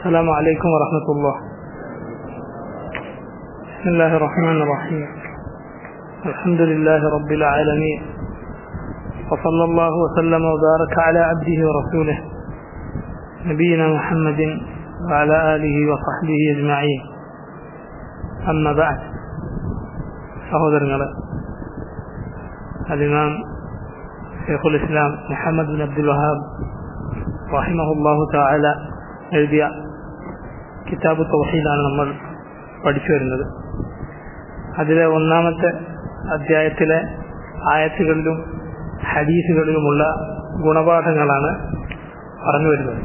السلام عليكم ورحمة الله بسم الله الرحمن الرحيم الحمد لله رب العالمين وصلى الله وسلم وبارك على عبده ورسوله نبينا محمد وعلى آله وصحبه أجمعين أما بعد സഹോദരങ്ങളെ അതിമാം ഷെയ്ഖുൽ ഇസ്ലാം മുഹമ്മദ് ബിൻ അബ്ദുൽ വഹാബ് റഹിമഹുല്ലാഹു താല എഴുതിയ കിതാബ് തൗഹീദാണ് നമ്മൾ പഠിച്ചു വരുന്നത് അതിലെ ഒന്നാമത്തെ അധ്യായത്തിലെ ആയത്തുകളിലും ഹദീസുകളിലുമുള്ള ഗുണപാഠങ്ങളാണ് പറഞ്ഞു വരുന്നത്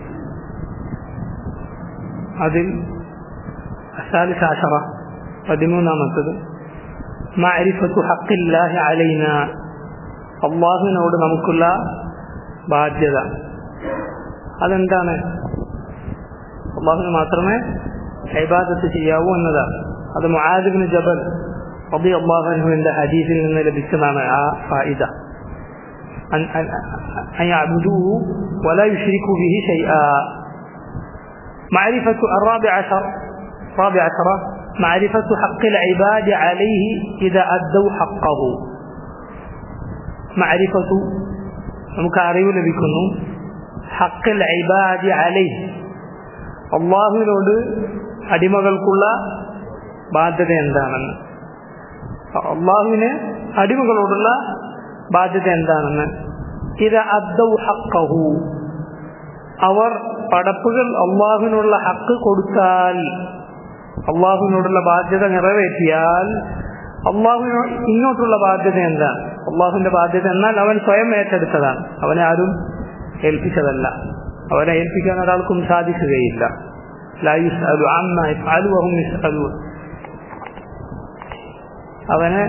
അതിൽ അസാലിസ് ആഷറ പതിമൂന്നാമത്തത് മഅരിഫത്തു ഹക്കില്ലാഹി അലൈന അള്ളാഹുവിനോട് നമുക്കുള്ള ബാധ്യത അതെന്താണ് അള്ളാഹുവിന് മാത്രമേ ഹൈബാദത്ത് ചെയ്യാവൂ എന്നതാണ് അത് മുആദിബിന് ജബൽ റബി അള്ളാഹുവിന്റെ ഹദീസിൽ നിന്ന് ലഭിച്ചതാണ് ആ ഫായിദ أن يعبدوه ولا يشركوا به شيئا معرفة الرابع عشر رابع عشر معرفة حق العباد عليه إذا أدوا حقه معرفة നമുക്ക് അറിവ് ലഭിക്കുന്നു ഹക്കൽ ഐബാദി അലൈഹ് അള്ളാഹുവിനോട് അടിമകൾക്കുള്ള ബാധ്യത എന്താണെന്ന് അള്ളാഹുവിന് അടിമകളോടുള്ള ബാധ്യത എന്താണെന്ന് ഇത് അദ്ദൗ ഹക്കഹു അവർ പടപ്പുകൾ അള്ളാഹുവിനുള്ള ഹക്ക് കൊടുത്താൽ അള്ളാഹുവിനോടുള്ള ബാധ്യത നിറവേറ്റിയാൽ അള്ളാഹുവിനോ ഇങ്ങോട്ടുള്ള ബാധ്യത എന്താണ് അള്ളാഹുവിന്റെ ബാധ്യത എന്നാൽ അവൻ സ്വയം ഏറ്റെടുത്തതാണ് അവനെ ആരും ഏൽപ്പിച്ചതല്ല അവനെ ഏൽപ്പിക്കാൻ ഒരാൾക്കും സാധിക്കുകയില്ല അവനെ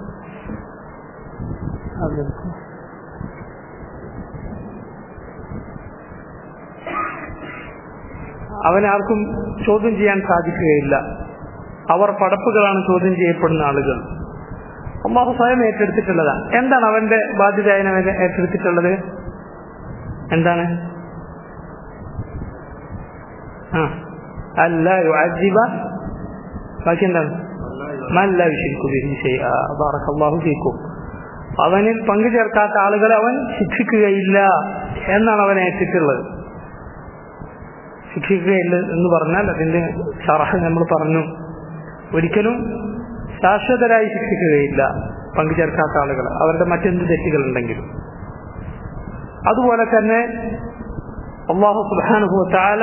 അവനെ ആർക്കും ചോദ്യം ചെയ്യാൻ സാധിക്കുകയില്ല അവർ പടപ്പുകളാണ് ചോദ്യം ചെയ്യപ്പെടുന്ന ആളുകൾ അള്ളാഹു സ്വയം ഏറ്റെടുത്തിട്ടുള്ളതാണ് എന്താണ് അവന്റെ ബാധ്യത അവനെ ഏറ്റെടുത്തിട്ടുള്ളത് എന്താണ് ആ അല്ല യുഅജിബ ബാക്കി എന്താണ് മല്ല വിശിക്കും അവനിൽ പങ്കു ചേർക്കാത്ത ആളുകളെ അവൻ ശിക്ഷിക്കുകയില്ല എന്നാണ് അവൻ ഏറ്റിട്ടുള്ളത് ശിക്ഷിക്കുകയില്ല എന്ന് പറഞ്ഞാൽ അതിന്റെ ഷറഹ് നമ്മൾ പറഞ്ഞു ഒരിക്കലും ശാശ്വതരായി ശിക്ഷിക്കുകയില്ല പങ്കുചേർക്കാത്ത ആളുകൾ അവരുടെ മറ്റെന്ത് തെറ്റുകളുണ്ടെങ്കിലും അതുപോലെ തന്നെ അള്ളാഹു സുബാനുഭവ താല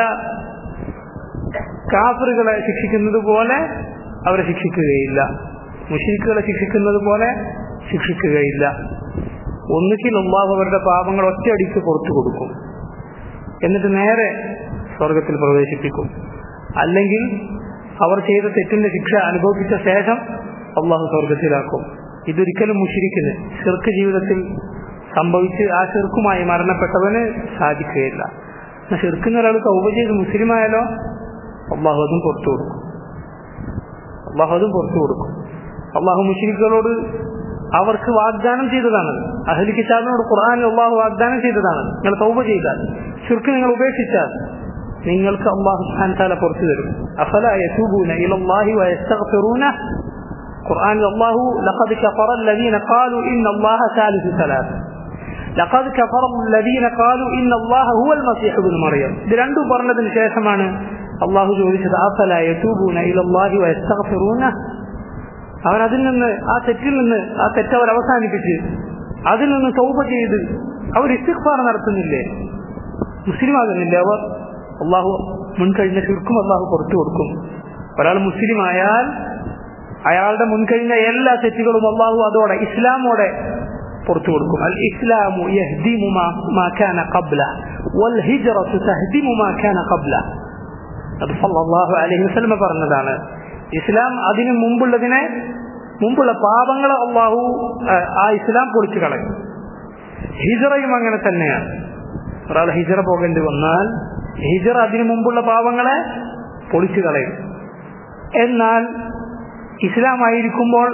കാഫറുകളെ ശിക്ഷിക്കുന്നത് പോലെ അവരെ ശിക്ഷിക്കുകയില്ല മുഷീഖുകളെ ശിക്ഷിക്കുന്നത് പോലെ ശിക്ഷിക്കുകയില്ല ഒന്നുകിൽ അള്ളാഹു അവരുടെ പാപങ്ങൾ ഒറ്റയടിക്ക് പുറത്തു കൊടുക്കും എന്നിട്ട് നേരെ സ്വർഗത്തിൽ പ്രവേശിപ്പിക്കും അല്ലെങ്കിൽ അവർ ചെയ്ത തെറ്റിന്റെ ശിക്ഷ അനുഭവിച്ച ശേഷം അള്ളാഹു സ്വർഗത്തിലാക്കും ഇതൊരിക്കലും മുഷിരിക്കുന്നു ചെറുക്ക് ജീവിതത്തിൽ സംഭവിച്ച് ആ ചെറുക്കുമായി മരണപ്പെട്ടവന് സാധിക്കുകയില്ല ചെറുക്കുന്ന ഒരാൾ തൗബ ചെയ്ത് മുസ്ലിമായാലോ അള്ളാഹു അതും പുറത്തു കൊടുക്കും അള്ളാഹു അതും പുറത്തു കൊടുക്കും അള്ളാഹു മുഷിരിക്കുകളോട് അവർക്ക് വാഗ്ദാനം ചെയ്തതാണ് അഹലി കിതാബിനോട് ഖുർആാനിൽ അള്ളാഹു വാഗ്ദാനം ചെയ്തതാണ് നിങ്ങൾ തൗബ ചെയ്താൽ ചുരുക്ക് നിങ്ങൾ ഉപേക്ഷിച്ചാൽ നിങ്ങൾക്ക് അള്ളാഹു സ്ഥാനത്താല പുറത്തു തരും അഫല യതൂബൂന ഇലല്ലാഹി വയസ്തഗ്ഫിറൂന ഖുർആനിൽ അള്ളാഹു ലഖദ് കഫറ الذين قالوا ان الله ثالث ثلاثه لقد كفر الذين قالوا ان الله هو المسيح ابن مريم ഇത് രണ്ടും പറഞ്ഞതിന് ശേഷമാണ് അള്ളാഹു ചോദിച്ചത് അഫല യതൂബൂന ഇലല്ലാഹി വയസ്തഗ്ഫിറൂന അവൻ അതിൽ നിന്ന് ആ തെറ്റിൽ നിന്ന് ആ തെറ്റ് അവർ അവസാനിപ്പിച്ച് അതിൽ നിന്ന് തൗബ ചെയ്ത് അവർ ഇസ്തിഗ്ഫാർ നടത്തുന്നില്ലേ മുസ്ലിം ആകുന്നില്ലേ അവർ അള്ളാഹു മുൻകഴിഞ്ഞ ചുരുക്കും അള്ളാഹു പുറത്തു കൊടുക്കും ഒരാൾ മുസ്ലിം ആയാൽ അയാളുടെ മുൻകഴിഞ്ഞ എല്ലാ തെറ്റുകളും അള്ളാഹു അതോടെ ഇസ്ലാമോടെ പുറത്തു കൊടുക്കും അൽ ഇസ്ലാമു യഹ്ദിമു മാ കാന ഖബ്ല വൽ ഹിജ്റത്തു തഹ്ദിമു മാ കാന ഖബ്ല അത് സല്ലല്ലാഹു അലൈഹി വസല്ലം പറഞ്ഞതാണ് ഇസ്ലാം അതിന് മുമ്പുള്ളതിനെ മുമ്പുള്ള പാപങ്ങളെ അള്ളാഹു ആ ഇസ്ലാം പൊളിച്ചു കളയും ഹിജറയും അങ്ങനെ തന്നെയാണ് ഒരാൾ ഹിജറ പോകേണ്ടി വന്നാൽ ഹിജറ അതിനു മുമ്പുള്ള പാപങ്ങളെ പൊളിച്ചു കളയും എന്നാൽ ഇസ്ലാം ആയിരിക്കുമ്പോൾ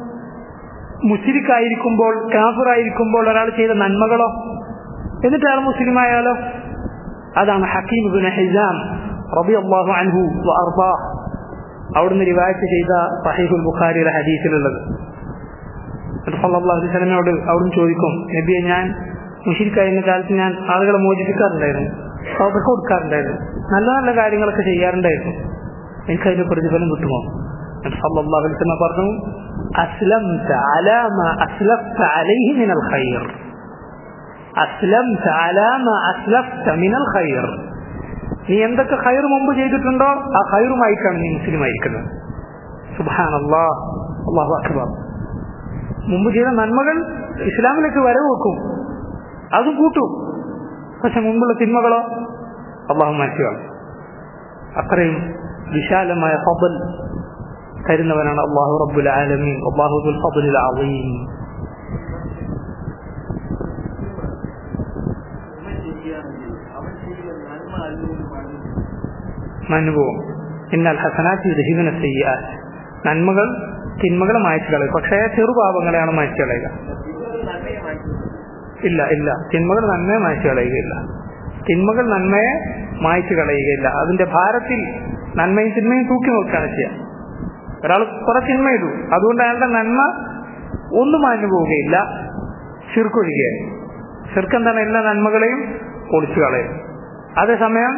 മുസ്ലിക്കായിരിക്കുമ്പോൾ കാഫിറായിരിക്കുമ്പോൾ ഒരാൾ ചെയ്ത നന്മകളോ എന്നിട്ട് അയാൾ മുസ്ലിമായാലോ അതാണ് ഹക്കീം ബിൻ ഹിസാം റബി അള്ളാഹു അൻഹു അർബാ അവിടുന്ന് റിവായത്ത് ചെയ്ത സഹീഹുൽ ബുഖാരിയുടെ ഹദീസിലുള്ളത് സല്ലല്ലാഹു അലൈഹി വസല്ലമയോട് അവിടുന്ന് ചോദിക്കും നബിയെ ഞാൻ മുഷിരിക്കായിരുന്ന കാലത്ത് ഞാൻ ആളുകളെ മോചിപ്പിക്കാറുണ്ടായിരുന്നു സൗദ കൊടുക്കാറുണ്ടായിരുന്നു നല്ല നല്ല കാര്യങ്ങളൊക്കെ ചെയ്യാറുണ്ടായിരുന്നു എനിക്കതിന് പ്രതിഫലം കിട്ടുമോ സല്ലല്ലാഹു അലൈഹി വസല്ലം പറഞ്ഞു അസ്ലംത അലാ മാ അസ്ലഫ്ത അലൈഹി മിനൽ ഖൈർ അസ്ലംത അലാ മാ അസ്ലഫ്ത മിനൽ ഖൈർ നീ എന്തൊക്കെ ഖൈർ മുമ്പ് ചെയ്തിട്ടുണ്ടോ ആ ഖൈറുമായിട്ടാണ് നീ മുസ്ലിം ആയിരിക്കുന്നത് സുബ്ഹാനല്ലാഹ് അല്ലാഹു അക്ബർ മുമ്പ് ചെയ്ത നന്മകൾ ഇസ്ലാമിലേക്ക് വരവ് വെക്കും അതും കൂട്ടും പക്ഷെ മുമ്പുള്ള തിന്മകളോ അള്ളാഹു മാറ്റുകയാണ് അത്രയും വിശാലമായ ഫബൽ തരുന്നവനാണ് അള്ളാഹു റബ്ബുൽ ആലമീൻ അള്ളാഹു ഫബുൽ അളീം മനുഭവം എന്നാൽ ഹസനാറ്റ് യുദ്ധഹിബിന ചെയ്യാൻ നന്മകൾ തിന്മകളെ മായ്ച്ചു കളയും പക്ഷേ ചെറുപാപങ്ങളെയാണ് മായ്ച്ചു കളയുക ഇല്ല ഇല്ല തിന്മകൾ നന്മയെ മായ്ച്ചു കളയുകയില്ല തിന്മകൾ നന്മയെ മായ്ച്ചു കളയുകയില്ല അതിന്റെ ഭാരത്തിൽ നന്മയും തിന്മയും തൂക്കി നോക്കുകയാണ് ചെയ്യുക ഒരാൾ കുറെ തിന്മ ചെയ്തു അതുകൊണ്ട് അയാളുടെ നന്മ ഒന്നും മാഞ്ഞു പോവുകയില്ല ചെറുക്കൊഴികയായി ചെറുക്കെന്താണ് എല്ലാ നന്മകളെയും പൊളിച്ചു കളയും അതേസമയം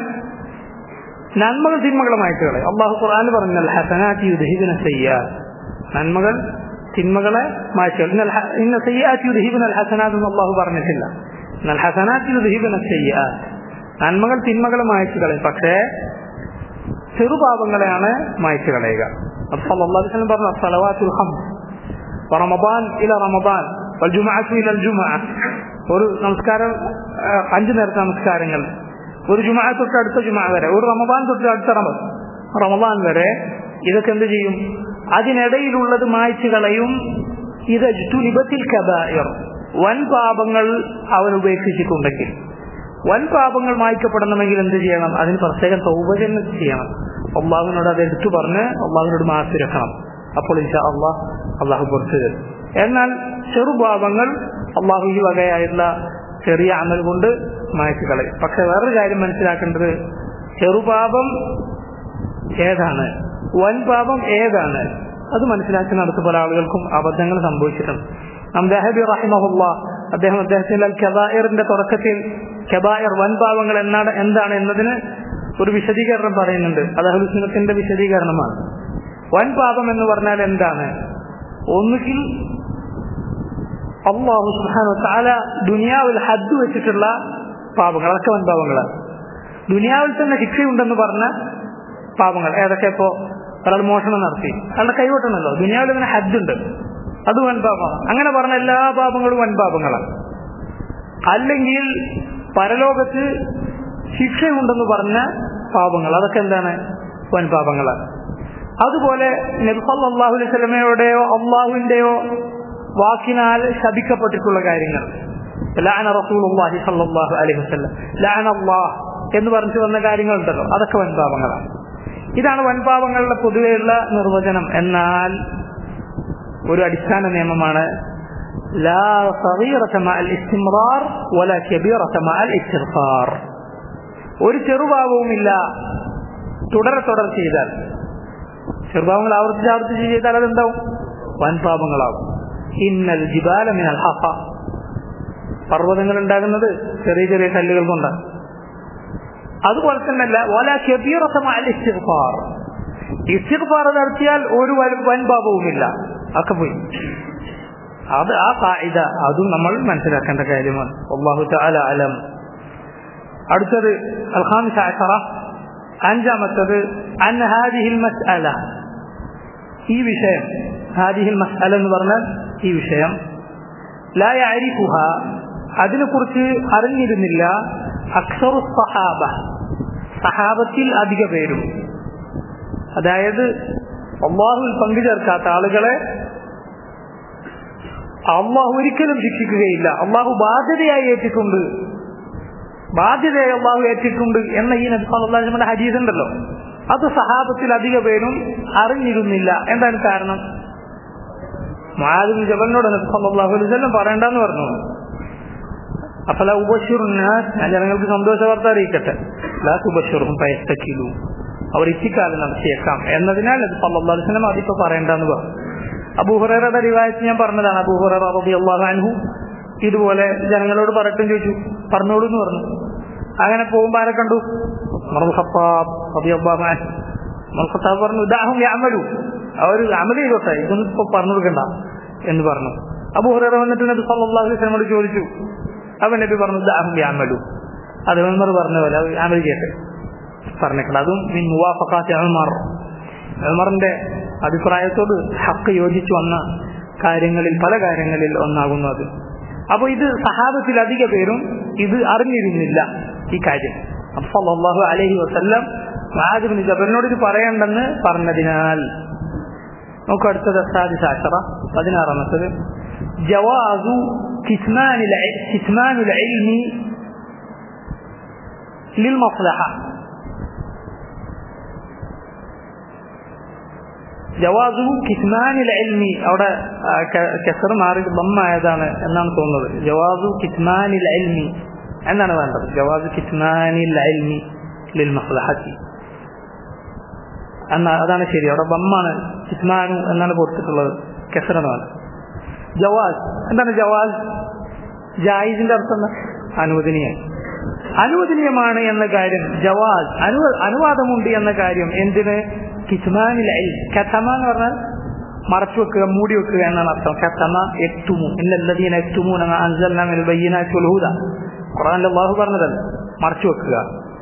നന്മകൾ തിന്മകളെ മായ്ച്ചു കളയും അള്ളാഹു ഖുർആൻ പറഞ്ഞാൽ ഹസനാറ്റി യുദ്ധഹിബിനെ ചെയ്യാൻ നന്മകൾ തിന്മകളെ മായ്ച്ചു ഇന്ന സയ്യാത്തി യുദ്ധഹിബിൻ അൽ ഹസനാത്ത് എന്ന് അള്ളാഹു പറഞ്ഞിട്ടില്ല എന്നാൽ ഹസനാത്തി യുദ്ധഹിബിൻ സയ്യാത്ത് നന്മകൾ തിന്മകളെ മായ്ച്ചു കളയും പക്ഷേ ചെറുപാപങ്ങളെയാണ് മായ്ച്ചു കളയുക അള്ളാഹു പറഞ്ഞു സലവാത്തുൽ ഹംസ് റമദാൻ ഇല റമദാൻ വൽജുമഅത്തു ഇല ജുമഅ ഒരു നമസ്കാരം അഞ്ചു നേരത്തെ നമസ്കാരങ്ങൾ ഒരു ജുമഅ തൊട്ട് അടുത്ത ജുമഅ വരെ ഒരു റമദാൻ തൊട്ട് അടുത്ത റമദാൻ വരെ ഇതൊക്കെ എന്ത് ചെയ്യും അതിനിടയിലുള്ളത് മായ്ച്ചു കളയും ഇത് ജുലിബത്തിൽ കബായർ വൻ പാപങ്ങൾ അവൻ ഉപേക്ഷിച്ചിട്ടുണ്ടെങ്കിൽ വൻ പാപങ്ങൾ മായ്ക്കപ്പെടണമെങ്കിൽ എന്ത് ചെയ്യണം അതിന് പ്രത്യേകം സൗകര്യം ചെയ്യണം അള്ളാഹുവിനോട് അത് എടുത്തു പറഞ്ഞ് അള്ളാഹുവിനോട് മാസിരക്കണം അപ്പോൾ ഇൻഷാ അള്ളാഹ് അള്ളാഹു പുറത്തു തരും എന്നാൽ ചെറുപാപങ്ങൾ അള്ളാഹു ഈ വകയായുള്ള ചെറിയ അമൽ കൊണ്ട് മായ്ച്ചു കളയും പക്ഷെ വേറൊരു കാര്യം മനസ്സിലാക്കേണ്ടത് ചെറുപാപം ഏതാണ് വൻ പാപം ഏതാണ് അത് മനസ്സിലാക്കുന്ന അടുത്ത പല ആളുകൾക്കും അബദ്ധങ്ങൾ സംഭവിച്ചിട്ടുണ്ട് അംദാഹബി റഹിമഹുല്ല അദ്ദേഹം അദ്ദേഹത്തിന്റെ അൽ കബായറിന്റെ തുടക്കത്തിൽ കബായർ വൻ പാപങ്ങൾ എന്നാണ് എന്താണ് എന്നതിന് ഒരു വിശദീകരണം പറയുന്നുണ്ട് അത് അഹുലുസ്നത്തിന്റെ വിശദീകരണമാണ് വൻ പാപം എന്ന് പറഞ്ഞാൽ എന്താണ് ഒന്നുകിൽ അള്ളാഹു സുഹാനു താല ദുനിയാവിൽ ഹദ്ദ് വെച്ചിട്ടുള്ള പാപങ്ങൾ അതൊക്കെ വൻ പാപങ്ങളാണ് ദുനിയാവിൽ തന്നെ ശിക്ഷയുണ്ടെന്ന് പറഞ്ഞ പാപങ്ങൾ ഏതൊക്കെ ഇപ്പോ ഒരാൾ മോഷണം നടത്തി അയാളുടെ കൈവട്ടണല്ലോ ദുനിയാവിൽ തന്നെ ഹജ്ജുണ്ട് അത് വൻ പാപമാണ് അങ്ങനെ പറഞ്ഞ എല്ലാ പാപങ്ങളും വൻ പാപങ്ങളാണ് അല്ലെങ്കിൽ പരലോകത്ത് ശിക്ഷയുണ്ടെന്ന് പറഞ്ഞ പാപങ്ങൾ അതൊക്കെ എന്താണ് വൻ പാപങ്ങളാണ് അതുപോലെ നബ്സല്ലാഹു അലൈഹി സ്വലമയുടെയോ അള്ളാഹുവിന്റെയോ വാക്കിനാൽ ശപിക്കപ്പെട്ടിട്ടുള്ള കാര്യങ്ങൾ ലാന റസൂലുള്ളാഹി സല്ലല്ലാഹു അലൈഹി വസല്ലം ലാന അല്ലാഹ് എന്ന് പറഞ്ഞു വന്ന കാര്യങ്ങളുണ്ടല്ലോ അതൊക്കെ വൻപാപങ്ങളാണ് ഇതാണ് വൻപാപങ്ങളുടെ പൊതുവെയുള്ള നിർവചനം എന്നാൽ ഒരു അടിസ്ഥാന നിയമമാണ് لا صغيرة مع الاستمرار ولا كبيرة مع الاستغفار ഒരു ചെറുപാപവുമില്ല തുടരെ തുടർ ചെയ്താൽ ചെറുപാപങ്ങൾ ആവർത്തിച്ച് ആവർത്തിച്ച് ചെയ്താൽ അതെന്താവും വൻപാപങ്ങളാവും ഇന്നൽ ജിബാല മിനൽ ഹഫ പർവ്വതങ്ങൾ ഉണ്ടാകുന്നത് ചെറിയ ചെറിയ കല്ലുകൾ കൊണ്ടാണ് അതുപോലെ തന്നെയല്ല വല കബീറത്തമായ ഇസ്തിഗ്ഫാർ ഇസ്തിഗ്ഫാർ നടത്തിയാൽ ഒരു വൻ പാപവുമില്ല ഒക്കെ പോയി അത് ആ കായിക അതും നമ്മൾ മനസ്സിലാക്കേണ്ട കാര്യമാണ് അള്ളാഹു തആല അലം അടുത്തത് അൽഖാമിസ് അഷറ അഞ്ചാമത്തത് അൻ ഹാദിഹിൽ മസ്അല ഈ വിഷയം ഹാദിഹിൽ മസ്അല എന്ന് പറഞ്ഞാൽ ഈ വിഷയം ലാ യഅരിഫുഹ അതിനെക്കുറിച്ച് അറിഞ്ഞിരുന്നില്ല അക്സറു സഹാബ സഹാബത്തിൽ അധിക പേരും അതായത് അള്ളാഹുവിൽ പങ്കുചേർക്കാത്ത ആളുകളെ അള്ളാഹു ഒരിക്കലും ശിക്ഷിക്കുകയില്ല അള്ളാഹു ബാധ്യതയായി ഏറ്റിട്ടുണ്ട് ബാധ്യതയായി അള്ളാഹു ഏറ്റിട്ടുണ്ട് എന്ന ഈ നബ്സാന്റെ ഹദീസ് ഉണ്ടല്ലോ അത് സഹാബത്തിൽ അധിക പേരും അറിഞ്ഞിരുന്നില്ല എന്താണ് കാരണം മാലിം ജബലിനോട് നബ്സാഹു അലൈഹി വസല്ലം പറയണ്ടെന്ന് പറഞ്ഞു അഫല ഉപശുറുന്നാസ് ഞാൻ ജനങ്ങൾക്ക് സന്തോഷ വാർത്ത അറിയിക്കട്ടെ ലാ ഉപശുറും പയസ്തക്കിലു അവർ ഇത്തിക്കാലം നടത്തിയേക്കാം എന്നതിനാൽ അത് സല്ലാസ്ലം അതിപ്പോ പറയണ്ടെന്ന് പറഞ്ഞു അബൂഹുറയുടെ റിവായത്ത് ഞാൻ പറഞ്ഞതാണ് അബൂഹുറ റബി അള്ളാഹു അൻഹു ഇതുപോലെ ജനങ്ങളോട് പറയട്ടും ചോദിച്ചു പറഞ്ഞോളൂ എന്ന് പറഞ്ഞു അങ്ങനെ പോകുമ്പോ ആരെ കണ്ടു ഖത്താബ് റബി അള്ളാഹു അൻഹു ഖത്താബ് പറഞ്ഞു ഇതാഹും അമലു അവർ അമൽ ചെയ്തോട്ടെ ഇതൊന്നും ഇപ്പൊ പറഞ്ഞു കൊടുക്കണ്ട എന്ന് പറഞ്ഞു അബൂഹുറ വന്നിട്ട് നബി സല്ലല്ലാഹു അലൈഹി വസല്ലമയോട് ചോദിച്ചു അവൻ നബി പറഞ്ഞു ഇതാഹും അമലു അത് ഉമർ പറഞ്ഞ പോലെ അത് അമൽ ചെയ്യട്ടെ പറഞ്ഞിട്ടുണ്ട് അതും മിൻ മുവാഫഖാത്തി ഉമർ ഉമറിന്റെ അഭിപ്രായത്തോട് ഹക്ക് യോജിച്ചു വന്ന കാര്യങ്ങളിൽ പല കാര്യങ്ങളിൽ ഒന്നാകുന്നു അത് അപ്പൊ ഇത് സഹാബത്തിൽ അധിക പേരും ഇത് അറിഞ്ഞിരുന്നില്ല ഈ കാര്യം അബ്സല്ലാഹു അലഹി വസ്ല്ലം മാജിബിന് ജബലിനോട് ഇത് പറയണ്ടെന്ന് പറഞ്ഞതിനാൽ നമുക്ക് അടുത്തത് സാദിസാശറ പതിനാറാമത്തത് ജവാസു കിസ്മാനിൽ കിസ്മാനുൽ ഇൽമി ലിൽ മസ്ലഹ ജവാസു കിസ്മാനിൽ എൽമി അവിടെ കെസർ മാറി ബമ്മായതാണ് എന്നാണ് തോന്നുന്നത് ജവാസു കിസ്മാനിൽ എൽമി എന്നാണ് വേണ്ടത് ജവാസു കിസ്മാനിൽ എൽമി ലിൽ മസ്ലഹത്തി എന്നാ അതാണ് ശരി അവിടെ ബമ്മാണ് കിസ്മാനു എന്നാണ് കൊടുത്തിട്ടുള്ളത് കെസറാണ് ജവാസ് എന്താണ് ജവാസ് ജായിസിന്റെ അർത്ഥം എന്താ അനുവദനീയം അനുവദനീയമാണ് എന്ന കാര്യം ജവാസ് അനു അനുവാദമുണ്ട് എന്ന കാര്യം എന്തിന് കിസ്മാനിൽ കഥമ എന്ന് പറഞ്ഞാൽ മറച്ചു വെക്കുക മൂടി വെക്കുക എന്നാണ് അർത്ഥം കഥമ എത്തുമു ഇന്നല്ലതീന എത്തുമു അൻസല്ലാമിൽ ബയ്യനാച്ചുൽഹൂദ ഖുറാനിൽ അള്ളാഹു പറഞ്ഞതല്ല മറച്ചു വെക്കുക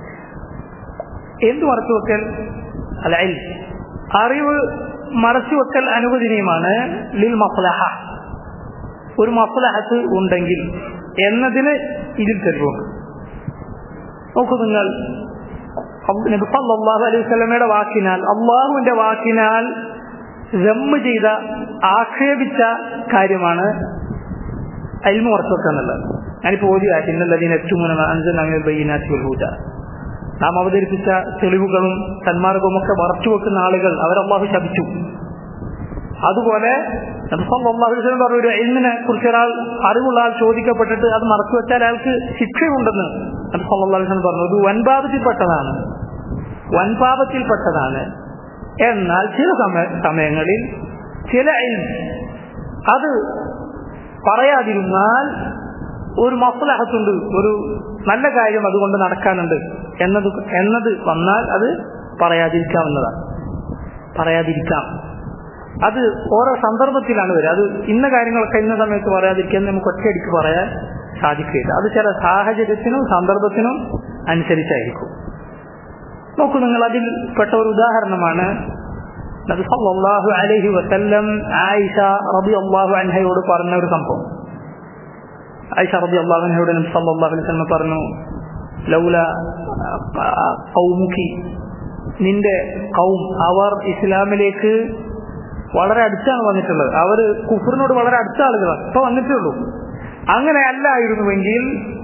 എന്ത് മറച്ചു വെക്കൽ അല്ല അറിവ് മറച്ചു വെക്കൽ അനുവദനീയമാണ് ലിൽ മസ്ലഹ ഒരു മസ്ലഹത്ത് ഉണ്ടെങ്കിൽ എന്നതിന് ഇതിൽ തെളിവുണ്ട് നോക്കൂ നിങ്ങൾ നബി സല്ലല്ലാഹു അലൈഹി വസല്ലമയുടെ വാക്കിനാൽ അള്ളാഹുവിന്റെ വാക്കിനാൽ ജമ്മ് ചെയ്ത ആക്ഷേപിച്ച കാര്യമാണ് അൽമ ഉറച്ചുവെക്കുക എന്നുള്ളത് ഞാനിപ്പോ ഓതി ആറ്റിന്നല്ലതിന് ഏറ്റവും അഞ്ചനാഹൂജ നാം അവതരിപ്പിച്ച തെളിവുകളും സന്മാർഗവും ഒക്കെ മറച്ചു വെക്കുന്ന ആളുകൾ അവരല്ലാഹു ശപിച്ചു അതുപോലെ നബ്സല്ലാഹുലം പറഞ്ഞ ഒരു എൽമിനെ കുറിച്ച് ഒരാൾ അറിവുള്ള ആൾ ചോദിക്കപ്പെട്ടിട്ട് അത് മറച്ചു വെച്ചാൽ അയാൾക്ക് ശിക്ഷയുണ്ടെന്ന് നബ്സല്ലാഹുലം പറഞ്ഞു ഇത് വൻപാപത്തിൽപ്പെട്ടതാണ് വൻപാപത്തിൽപ്പെട്ടതാണ് എന്നാൽ ചില സമയ സമയങ്ങളിൽ ചില അത് പറയാതിരുന്നാൽ ഒരു മഫലഹത്തുണ്ട് ഒരു നല്ല കാര്യം അതുകൊണ്ട് നടക്കാനുണ്ട് എന്നത് എന്നത് വന്നാൽ അത് പറയാതിരിക്കാവുന്നതാണ് പറയാതിരിക്കാം അത് ഓരോ സന്ദർഭത്തിലാണ് വരിക അത് ഇന്ന കാര്യങ്ങളൊക്കെ ഇന്ന സമയത്ത് പറയാതിരിക്കാൻ നമുക്ക് ഒറ്റയടിക്ക് പറയാൻ സാധിക്കില്ല അത് ചില സാഹചര്യത്തിനും സന്ദർഭത്തിനും അനുസരിച്ചായിരിക്കും നോക്കൂ നിങ്ങൾ അതിൽ പെട്ട ഒരു ഉദാഹരണമാണ് നബി സല്ലല്ലാഹു അലൈഹി വസല്ലം ആയിഷ റളിയല്ലാഹു അൻഹയോട് പറഞ്ഞ ഒരു സംഭവം ആയിഷ റളിയല്ലാഹു അൻഹയോട് നബി സല്ലല്ലാഹു അലൈഹി വസല്ലം പറഞ്ഞു ലൗല ഖൗമുക്കി നിന്റെ കൗം അവർ ഇസ്ലാമിലേക്ക് വളരെ അടുത്താണ് വന്നിട്ടുള്ളത് അവർ കുഫറിനോട് വളരെ അടുത്ത ആളുകളാണ് ഇപ്പൊ വന്നിട്ടേ ഉള്ളൂ അങ്ങനെ അല്ലായിരുന്നുവെങ്കിൽ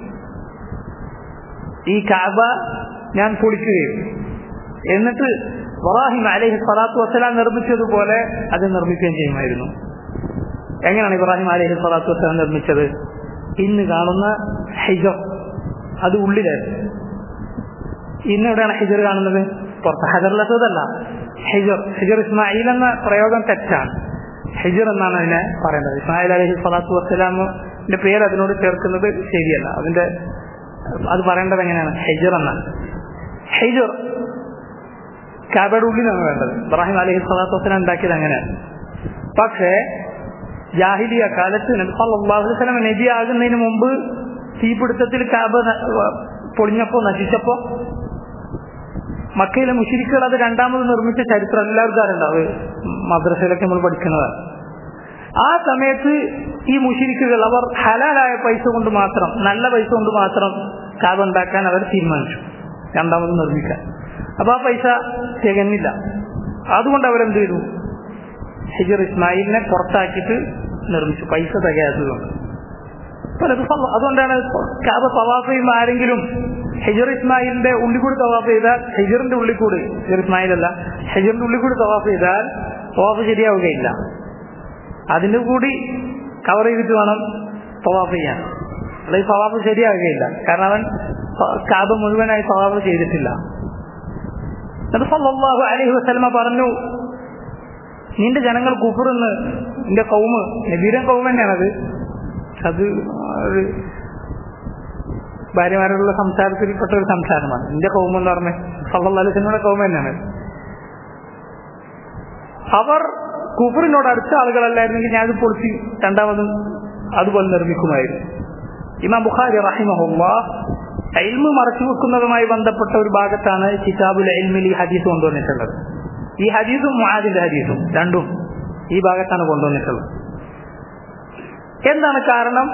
ഈ കാബ ഞാൻ പൊളിക്കുകയും എന്നിട്ട് ഇബ്രാഹിം അലൈഹി സ്വലാത്തു വസ്സലാം നിർമ്മിച്ചതുപോലെ അത് നിർമ്മിക്കുകയും ചെയ്യുമായിരുന്നു എങ്ങനെയാണ് ഇബ്രാഹിം അലൈഹി സ്വലാത്തു വസ്സലാം നിർമ്മിച്ചത് ഇന്ന് കാണുന്ന ഹിജർ അത് ഉള്ളിലായിരുന്നു ഇന്ന് എവിടെയാണ് ഹിജർ കാണുന്നത് പുറത്ത് ഹജറിലത്തതല്ല ഹിജർ ഹിജർ ഇസ്മായിൽ എന്ന പ്രയോഗം തെറ്റാണ് ഹിജർ എന്നാണ് അതിനെ പറയുന്നത് ഇസ്മായിൽ അലഹി സ്വലാത്തു വസ്സലാമിന്റെ പേര് അതിനോട് ചേർക്കുന്നത് ശരിയല്ല അതിന്റെ അത് പറയേണ്ടത് എങ്ങനെയാണ് ഹിജർ എന്നാണ് ഹിജർ കാബയുടെ ഉള്ളിലാണ് വേണ്ടത് ഇബ്രാഹിം അലഹി സ്വലാത്തു വസ്സലാം ഉണ്ടാക്കിയത് അങ്ങനെയാണ് പക്ഷേ ജാഹിലിയ കാലത്ത് നബിസ്വല്ലാഹുലം നബി ആകുന്നതിന് മുമ്പ് തീപിടുത്തത്തിൽ കാബ പൊളിഞ്ഞപ്പോ നശിച്ചപ്പോ മക്കയിലെ മുഷിരിക്കുകൾ അത് രണ്ടാമത് നിർമ്മിച്ച ചരിത്രം എല്ലാവർക്കും അറിയണ്ടാവും മദ്രസയിലൊക്കെ നമ്മൾ പഠിക്കുന്നതാണ് ആ സമയത്ത് ഈ മുഷിരിക്കുകൾ അവർ ഹലാലായ പൈസ കൊണ്ട് മാത്രം നല്ല പൈസ കൊണ്ട് മാത്രം കാബ ഉണ്ടാക്കാൻ അവർ തീരുമാനിച്ചു രണ്ടാമത് നിർമ്മിക്കാൻ അപ്പൊ ആ പൈസ തികഞ്ഞില്ല അതുകൊണ്ട് അവരെന്ത് ചെയ്തു ഹിജർ ഇസ്മായിലിനെ പുറത്താക്കിയിട്ട് നിർമ്മിച്ചു പൈസ തികയാത്തതുകൊണ്ട് അതുകൊണ്ടാണ് കാബ തവാഫ് ചെയ്യുന്ന ആരെങ്കിലും ഹിജർ ഇസ്മായിലിന്റെ ഉള്ളിൽ കൂടി തവാഫ് ചെയ്താൽ ഹിജറിന്റെ ഉള്ളിൽ കൂടി ഹിജർ ഇസ്മായിൽ അല്ല ഹിജറിന്റെ ഉള്ളിൽ കൂടി തവാഫ് ചെയ്താൽ തവാഫ് ശരിയാവുകയില്ല അതിന്റെ കൂടി കവർ ചെയ്തിട്ട് വേണം തവാഫ് ചെയ്യാൻ അല്ല ഈ സ്വഭാവം ശരിയാകുകയില്ല കാരണം അവൻ കാബ മുഴുവനായി സ്വഭാവം ചെയ്തിട്ടില്ല നബി സല്ലല്ലാഹു അലൈഹി വസല്ലമ പറഞ്ഞു നിന്റെ ജനങ്ങൾ കുഫറെന്ന് നിന്റെ കൗമ് നബീരൻ കൗമ തന്നെയാണത് അത് ഒരു ഭാര്യമാരോടുള്ള സംസാരത്തിൽപ്പെട്ട ഒരു സംസാരമാണ് നിന്റെ കൗമ എന്ന് പറഞ്ഞ സല്ലല്ലാഹു അലൈഹി വസല്ലമയുടെ കൗമ തന്നെയാണ് അവർ കുഫറിനോട് അടുത്ത ആളുകളല്ലായിരുന്നെങ്കിൽ ഞാനത് പൊളിച്ച് രണ്ടാമതും അതുപോലെ നിർമ്മിക്കുമായിരുന്നു ഇമാം ബുഖാരി റഹിമഹുല്ല എൽമ് മറച്ചു വെക്കുന്നതുമായി ബന്ധപ്പെട്ട ഒരു ഭാഗത്താണ് കിതാബുൽ എൽമിൽ ഈ ഹദീസ് കൊണ്ടുവന്നിട്ടുള്ളത് ഈ ഹദീസും മുഹാദിന്റെ ഹദീസും രണ്ടും ഈ ഭാഗത്താണ് കൊണ്ടുവന്നിട്ടുള്ളത് എന്താണ് കാരണം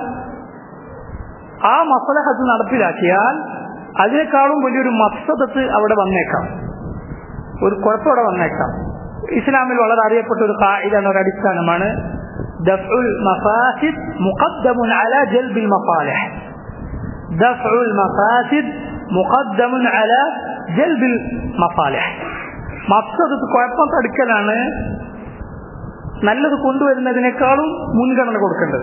ആ മസലഹത്ത് നടപ്പിലാക്കിയാൽ അതിനേക്കാളും വലിയൊരു മസ്സദത്ത് അവിടെ വന്നേക്കാം ഒരു കുഴപ്പം അവിടെ വന്നേക്കാം ഇസ്ലാമിൽ വളരെ അറിയപ്പെട്ട ഒരു കായിക ഒരു അടിസ്ഥാനമാണ് ദഫ്ഉൽ മഫാസിദ് മുഖദ്ദമുൻ അല ജൽബിൽ മസാലിഹ് ദഫ്ഉൽ മഫാസിദ് മുഖദ്ദമുൻ അല ജൽബിൽ മസാലിഹ് മഫ്സദത്ത് കുഴപ്പം തടുക്കലാണ് നല്ലത് കൊണ്ടുവരുന്നതിനേക്കാളും മുൻഗണന കൊടുക്കേണ്ടത്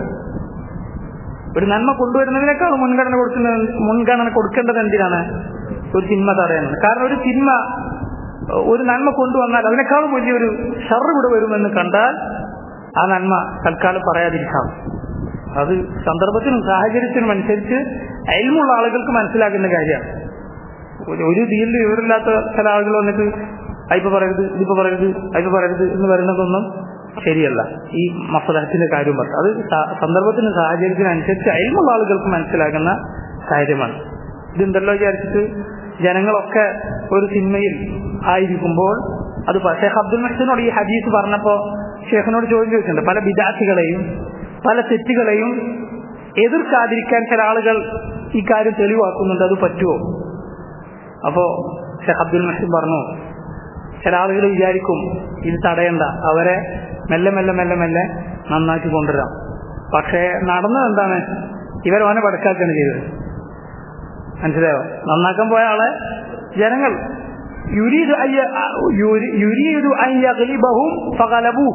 ഒരു നന്മ കൊണ്ടുവരുന്നതിനേക്കാളും മുൻഗണന കൊടുക്കുന്നത് മുൻഗണന കൊടുക്കേണ്ടത് എന്തിനാണ് ഒരു തിന്മ തടയുന്നത് കാരണം ഒരു തിന്മ ഒരു നന്മ കൊണ്ടുവന്നാൽ അതിനേക്കാളും വലിയൊരു ഷറ് ഇവിടെ വരുമെന്ന് കണ്ടാൽ ആ നന്മ തൽക്കാലം പറയാതിരിക്കാം അത് സന്ദർഭത്തിനും സാഹചര്യത്തിനും അനുസരിച്ച് അയൽമുള്ള ആളുകൾക്ക് മനസ്സിലാക്കുന്ന കാര്യമാണ് ഒരു ദീനിൽ വിവരമില്ലാത്ത ചില ആളുകൾ വന്നിട്ട് അയ്പ പറയരുത് ഇതിപ്പോ പറയരുത് അയ്പ പറയരുത് എന്ന് പറയുന്നതൊന്നും ശരിയല്ല ഈ മസലഹത്തിന്റെ കാര്യം പറഞ്ഞു അത് സന്ദർഭത്തിനും സാഹചര്യത്തിനും അനുസരിച്ച് അയൽമുള്ള ആളുകൾക്ക് മനസ്സിലാക്കുന്ന കാര്യമാണ് ഇതെന്തല്ലോ വിചാരിച്ചിട്ട് ജനങ്ങളൊക്കെ ഒരു സിനിമയിൽ ആയിരിക്കുമ്പോൾ അത് ഷേഖ് അബ്ദുൽ മഹ്സിനോട് ഈ ഹദീസ് പറഞ്ഞപ്പോ ഷേഖിനോട് ചോദ്യം ചോദിച്ചിട്ടുണ്ട് പല വിദാർത്ഥികളെയും പല തെറ്റുകളെയും എതിർക്കാതിരിക്കാൻ ചില ആളുകൾ ഈ കാര്യം തെളിവാക്കുന്നുണ്ട് അത് പറ്റുമോ അപ്പോ ഷേഖ് അബ്ദുൽ മഹ്സിൻ പറഞ്ഞു ചില ആളുകൾ വിചാരിക്കും ഇത് തടയണ്ട അവരെ മെല്ലെ മെല്ലെ മെല്ലെ മെല്ലെ നന്നാക്കി കൊണ്ടുവരാം പക്ഷേ നടന്നത് എന്താണ് ഇവർ അവനെ പടക്കാക്കാണ് ചെയ്തത് മനസ്സിലായോ നന്നാക്കാൻ പോയ ആളെ ജനങ്ങൾ യുരീദു അയ്യ- യുരി- യുരീദു അൻ യഗ്ലിബഹും ഫഗലബൂഹ്.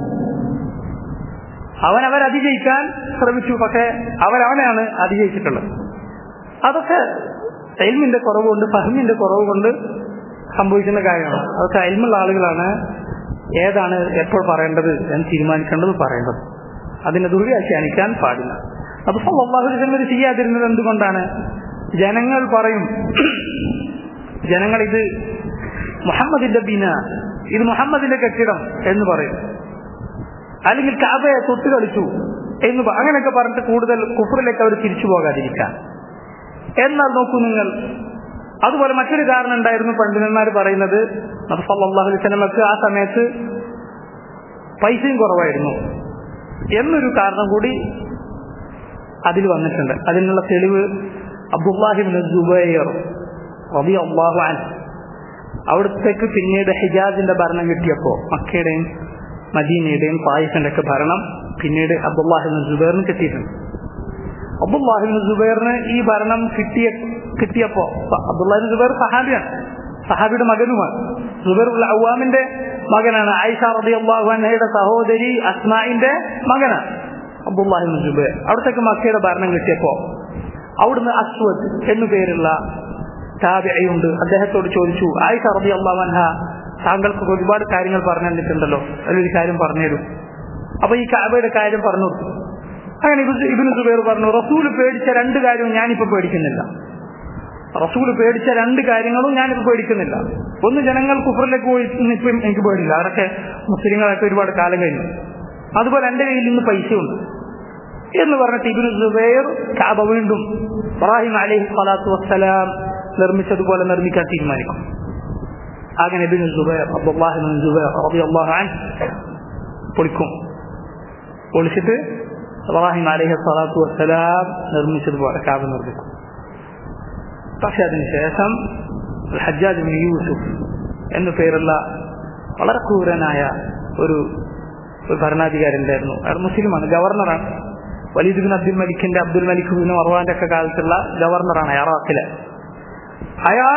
അവൻ അവർ അതിജയിക്കാൻ ശ്രമിച്ചു പക്ഷേ അവരവനെയാണ് അതിജയിച്ചിട്ടുള്ളത് അതൊക്കെ എൽമിന്റെ കുറവ് കൊണ്ട് ഫഹമിന്റെ കുറവ് കൊണ്ട് സംഭവിക്കുന്ന കാര്യമാണ് അതൊക്കെ എൽമുള്ള ആളുകളാണ് ഏതാണ് എപ്പോൾ പറയേണ്ടത് എന്ന് തീരുമാനിക്കേണ്ടത് പറയേണ്ടത് അതിനെ ദുർവ്യാഖ്യാനിക്കാൻ പാടില്ല അപ്പൊ സ്വഭാവത്തിൽ ചെയ്യാതിരുന്നത് എന്തുകൊണ്ടാണ് ജനങ്ങൾ പറയും ജനങ്ങൾ ഇത് മുഹമ്മദിന്റെ ബിന ഇത് മുഹമ്മദിന്റെ കെട്ടിടം എന്ന് പറയും അല്ലെങ്കിൽ കാബയെ തൊട്ട് കളിച്ചു എന്ന് പ- അങ്ങനെയൊക്കെ പറഞ്ഞിട്ട് കൂടുതൽ കുഫറിലേക്ക് അവർ തിരിച്ചു പോകാതിരിക്കാൻ എന്നാൽ നോക്കൂ നിങ്ങൾ അതുപോലെ മറ്റൊരു കാരണം ഉണ്ടായിരുന്നു പണ്ഡിതന്മാർ പറയുന്നത് നബ്സല്ലാഹു അലൈവലമക്ക് ആ സമയത്ത് പൈസയും കുറവായിരുന്നു എന്നൊരു കാരണം കൂടി അതിൽ വന്നിട്ടുണ്ട് അതിനുള്ള തെളിവ് അബ്ദുല്ലാഹിബിൻ ജുബൈർ റളിയല്ലാഹു അൻഹു അവിടത്തേക്ക് പിന്നീട് ഹിജാസിന്റെ ഭരണം കിട്ടിയപ്പോ മക്കയുടെയും മദീനയുടെയും തായിഫിന്റെ ഒക്കെ ഭരണം പിന്നീട് അബ്ദുല്ലാഹിബിൻ ജുബൈറിന് കിട്ടിയിട്ടുണ്ട് അബ്ദുല്ലാഹിബിൻ ജുബൈറിന് ഈ ഭരണം കിട്ടിയ കിട്ടിയപ്പോ അബ്ദുല്ലാഹിബിൻ ജുബൈർ സഹാബിയാണ് സഹാബിയുടെ മകനുമാണ് ജുബൈർ ഉൽ അവാമിന്റെ മകനാണ് ആയിഷ റളിയല്ലാഹു അൻഹയുടെ സഹോദരി അസ്മാഇന്റെ മകനാണ് അബ്ദുല്ലാഹിബിൻ ജുബൈർ അവിടത്തേക്ക് മക്കയുടെ ഭരണം കിട്ടിയപ്പോ അവിടുന്ന് അസ്വദ് എന്നു പേരുള്ള താബിയുണ്ട് അദ്ദേഹത്തോട് ചോദിച്ചു ആയിഷ റബി അള്ളാഹൻഹ താങ്കൾക്ക് ഒരുപാട് കാര്യങ്ങൾ പറഞ്ഞു തന്നിട്ടുണ്ടല്ലോ അതിലൊരു കാര്യം പറഞ്ഞുതരും അപ്പൊ ഈ കാബയുടെ കാര്യം പറഞ്ഞു കൊടുത്തു അങ്ങനെ ഇബ് ഇബിന് സുബൈർ പറഞ്ഞു റസൂല് പേടിച്ച രണ്ട് കാര്യവും ഞാനിപ്പോ പേടിക്കുന്നില്ല റസൂല് പേടിച്ച രണ്ട് കാര്യങ്ങളും ഞാനിപ്പോ പേടിക്കുന്നില്ല ഒന്ന് ജനങ്ങൾ കുഫറിലേക്ക് പോയി ഇപ്പം എനിക്ക് പേടില്ല അവരൊക്കെ മുസ്ലിങ്ങളൊക്കെ ഒരുപാട് കാലം കഴിഞ്ഞു അതുപോലെ എന്റെ കയ്യിൽ ഇന്ന് പൈസയുണ്ട് എന്ന് പറഞ്ഞിട്ട് ഇബിന് സുബൈർ കാബ വീണ്ടും ഇബ്രാഹിം അലൈഹി സ്വലാത്തു വസ്സലാം നിർമ്മിച്ചതുപോലെ നിർമ്മിക്കാൻ തീരുമാനിക്കും അങ്ങനെ ഇബിന് സുബൈർ അബ്ദുല്ലാഹിബിൻ സുബൈർ റളിയല്ലാഹു അൻഹു പൊളിക്കും പൊളിച്ചിട്ട് ഇബ്രാഹിം അലൈഹി സ്വലാത്തു വസ്സലാം നിർമ്മിച്ചതുപോലെ കാബ നിർമ്മിക്കും പക്ഷെ അതിനുശേഷം ഹജ്ജാജ് ബിൻ യൂസുഫ് എന്നു പേരുള്ള വളരെ ക്രൂരനായ ഒരു ഒരു ഭരണാധികാരി ഉണ്ടായിരുന്നു അയാൾ മുസ്ലിമാണ് ഗവർണറാണ് വലീദ് ബിൻ അബ്ദുൽ മലിക്കിന്റെ അബ്ദുൽ മലിക് ബിൻ മർവാന്റെ ഒക്കെ കാലത്തുള്ള ഗവർണറാണ് ഇറാഖിലെ അയാൾ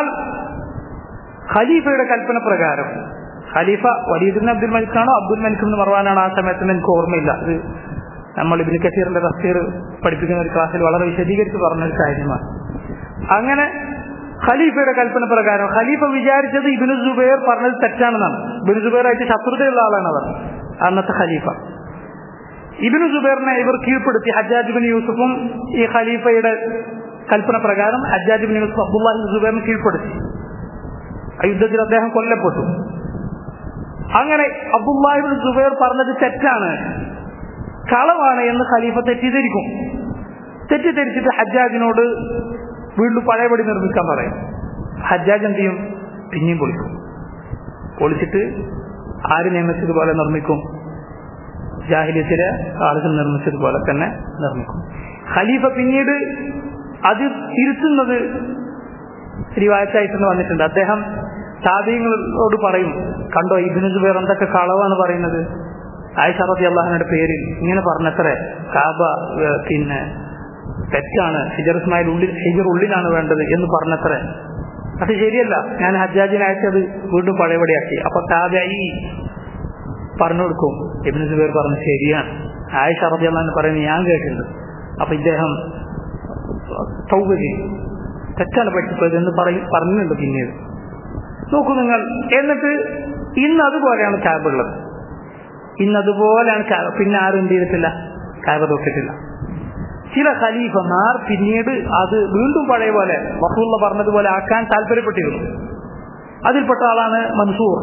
ഖലീഫയുടെ കൽപ്പന പ്രകാരം ഖലീഫ വലീദ് ബിൻ അബ്ദുൽ മലിക്കാണോ അബ്ദുൽ മലിക് ബിൻ മർവാനാണോ ആ സമയത്ത് എനിക്ക് ഓർമ്മയില്ല അത് നമ്മൾ ഇബിന് കസീറിന്റെ തഫ്സീർ പഠിപ്പിക്കുന്ന ഒരു ക്ലാസ്സിൽ വളരെ വിശദീകരിച്ച് പറഞ്ഞൊരു കാര്യമാണ് അങ്ങനെ ഖലീഫയുടെ കൽപ്പന പ്രകാരം ഖലീഫ വിചാരിച്ചത് ഇബിന് സുബൈർ പറഞ്ഞത് തെറ്റാണെന്നാണ് ഇബിന് സുബൈറായിട്ട് ശത്രുതയുള്ള ആളാണ് അവർ അന്നത്തെ ഖലീഫ ഇബിന് സുബൈറിനെ ഇവർ കീഴ്പ്പെടുത്തി ഹജ്ജാജ് ബിൻ യൂസുഫും ഈ ഖലീഫയുടെ കൽപ്പന പ്രകാരം ഹജ്ജാജ് ബിൻ യൂസുഫ് അബ്ദുല്ലാഹിൻ സുബൈറിനെ കീഴ്പ്പെടുത്തി ആ യുദ്ധത്തിൽ അദ്ദേഹം കൊല്ലപ്പെട്ടു അങ്ങനെ അബ്ദുല്ലാഹിബിൻ സുബൈർ പറഞ്ഞത് തെറ്റാണ് കളവാണ് എന്ന് ഖലീഫ തെറ്റിദ്ധരിക്കും തെറ്റിദ്ധരിച്ചിട്ട് ഹജ്ജാജിനോട് വീണ്ടും പഴയപടി നിർമ്മിക്കാൻ പറയും ഹജ്ജാജ് എന്ത് ചെയ്യും പിന്നെയും പൊളിക്കും പൊളിച്ചിട്ട് ആര് നിയമിച്ചതുപോലെ നിർമ്മിക്കും ജാഹിലിയത്തിലെ ആളുകൾ നിർമ്മിച്ചതുപോലെ തന്നെ നിർമ്മിക്കും ഖലീഫ പിന്നീട് അത് തിരുത്തുന്നത് റിവായത്തായിട്ടെന്ന് വന്നിട്ടുണ്ട് അദ്ദേഹം താപീയങ്ങളോട് പറയും കണ്ടോ ഇബിന് ജുബൈർ എന്തൊക്കെ കളവാണ് പറയുന്നത് ആയിഷ റതി അള്ളാഹിന്റെ പേരിൽ ഇങ്ങനെ പറഞ്ഞത്രേ കാബ ഏഹ്, പിന്നെ തെറ്റാണ് ഹിജർ ഇസ്മായിൽ ഉള്ളിൽ ഹിജർ ഉള്ളിലാണ് വേണ്ടത് എന്ന് പറഞ്ഞത്രേ അത് ശരിയല്ല ഞാൻ ഹജ്ജാജിനെ അയച്ചത് വീണ്ടും പഴയപടിയാക്കി അപ്പൊ താബി പറഞ്ഞു കൊടുക്കും ഇബിന് ജുബൈർ പറഞ്ഞു ശരിയാണ് ആയിഷ റതി അള്ളഹാൻ പറയുന്നത് ഞാൻ കേട്ടിട്ടുണ്ട് അപ്പൊ ഇദ്ദേഹം തൗബ ചെയ്യും തെറ്റാണ് പറ്റിപ്പോയത് എന്ന് പറയും പറഞ്ഞിട്ടുണ്ട് പിന്നീട് നോക്കൂ നിങ്ങൾ എന്നിട്ട് ഇന്ന് അതുപോലെയാണ് ക്യാബ് ഉള്ളത് ഇന്ന് അതുപോലെയാണ് ക്യാബ് പിന്നെ ആരും എന്ത് ചെയ്തിട്ടില്ല ക്യാബ് തൊട്ടിട്ടില്ല ചില ഖലീഫമാർ പിന്നീട് അത് വീണ്ടും പഴയ പോലെ വസൂള്ള പറഞ്ഞതുപോലെ ആക്കാൻ താല്പര്യപ്പെട്ടിരുന്നു അതിൽപ്പെട്ട ആളാണ് മൻസൂർ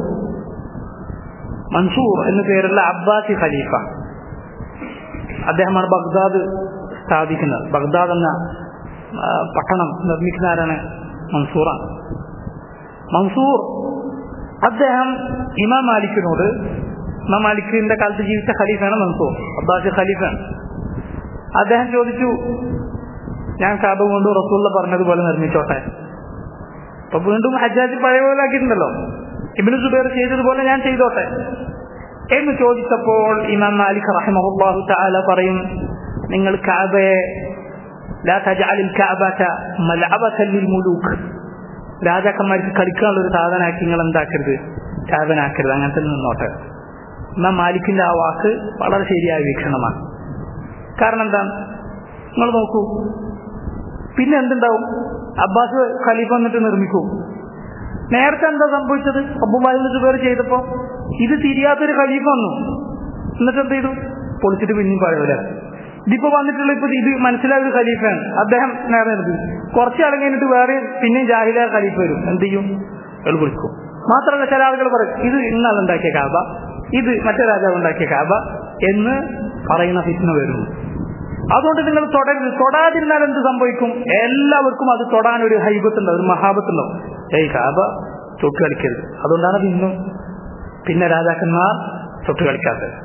മൻസൂർ എന്നു പേരുള്ള അബ്ബാസി ഖലീഫ അദ്ദേഹമാണ് ബഗ്ദാദ് സ്ഥാപിക്കുന്നത് ബഗ്ദാദ് എന്ന ആ, പട്ടണം നിർമ്മിക്കുന്ന ആരാണ് മൻസൂറാണ് മൻസൂർ അദ്ദേഹം ഇമാം മാലിക്കിനോട് ഇമാം മാലിക്കിന്റെ കാലത്ത് ജീവിച്ച ഖലീഫാണ് മൻസൂർ അബ്ബാസി ഖലീഫാണ് അദ്ദേഹം ചോദിച്ചു ഞാൻ കാബ കൊണ്ട് റസൂള്ള പറഞ്ഞതുപോലെ നിർമ്മിച്ചോട്ടെ അപ്പൊ വീണ്ടും ഹജ്ജാജ് പഴയ പോലെ ആക്കിയിട്ടുണ്ടല്ലോ ഇബിന് സുബൈർ ചെയ്തതുപോലെ ഞാൻ ചെയ്തോട്ടെ എന്ന് ചോദിച്ചപ്പോൾ ഇമാം മാലിക് റഹിമഹുല്ലാഹു തആല പറയും നിങ്ങൾ കാബയെ ലാ തജഅലിൽ കഅബത മൽഅബതൻ ലിൽ മുലൂക്ക് രാജാക്കന്മാർക്ക് കളിക്കാനുള്ള ഒരു സാധനമാക്കി നിങ്ങൾ എന്താക്കരുത് കാബനാക്കരുത് അങ്ങനെ തന്നെ നിന്നോട്ടെ ഇമാം മാലിക്കിന്റെ ആ വാക്ക് വളരെ ശരിയായ വീക്ഷണമാണ് കാരണം എന്താണ് നിങ്ങൾ നോക്കൂ പിന്നെ എന്തുണ്ടാവും അബ്ബാസ് ഖലീഫ വന്നിട്ട് നിർമ്മിക്കൂ നേരത്തെ എന്താ സംഭവിച്ചത് അബ്ബുബാഹിന്റെ ജുബേർ ചെയ്തപ്പോ ഇത് തിരിയാത്തൊരു ഖലീഫ വന്നു എന്നിട്ട് എന്ത് ചെയ്തു പൊളിച്ചിട്ട് പിന്നെയും പഴയപോലെ ഇതിപ്പോ വന്നിട്ടുള്ള ഇപ്പൊ ഇത് മനസ്സിലായ ഒരു ഖലീഫയാണ് അദ്ദേഹം നേരെ നിർത്തി കുറച്ച് ആളുകൾ കഴിഞ്ഞിട്ട് വേറെ പിന്നെയും ജാഹില ഖലീഫ വരും എന്ത് ചെയ്യും അയാൾ വിളിക്കും മാത്രമല്ല ചില ആളുകൾ പറയും ഇത് ഇന്നാൾ ഉണ്ടാക്കിയ കാബ ഇത് മറ്റേ രാജാവ് ഉണ്ടാക്കിയ കാബ എന്ന് പറയുന്ന ഫിറ്റ്ന വരുന്നു അതുകൊണ്ട് നിങ്ങൾ തുടരുത് തൊടാതിരുന്നാൽ എന്ത് സംഭവിക്കും എല്ലാവർക്കും അത് തൊടാൻ ഒരു ഹൈബത്തുണ്ടാവും ഒരു മഹാബത്തുണ്ടാവും ഏയ് കാബ തൊട്ട് കളിക്കരുത് അതുകൊണ്ടാണ് അത് ഇന്നും പിന്നെ രാജാക്കന്മാർ തൊട്ട് കളിക്കാത്തത്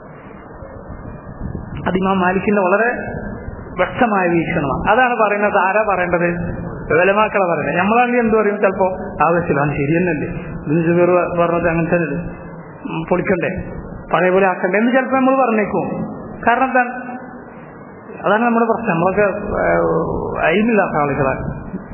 അത് ഇമാം മാലിക്കിന്റെ വളരെ വ്യക്തമായ വീക്ഷണമാണ് അതാണ് പറയുന്നത് ആരാ പറയേണ്ടത് വിലമാക്കളെ പറയുന്നത് നമ്മളാണെങ്കിൽ എന്ത് പറയും ചിലപ്പോ ആവശ്യമില്ല അത് ശരി തന്നെയല്ലേ ഇതിന് ജുബീർ പറഞ്ഞത് അങ്ങനെ തന്നെ ഉം, പൊളിക്കണ്ടേ പഴയ പോലെ ആക്കണ്ടേ എന്ന് ചിലപ്പോൾ നമ്മൾ പറഞ്ഞേക്കും കാരണം എന്താണ് അതാണ് നമ്മുടെ പ്രശ്നം നമ്മളൊക്കെ അയിമില്ലാത്ത ആളുകളാണ്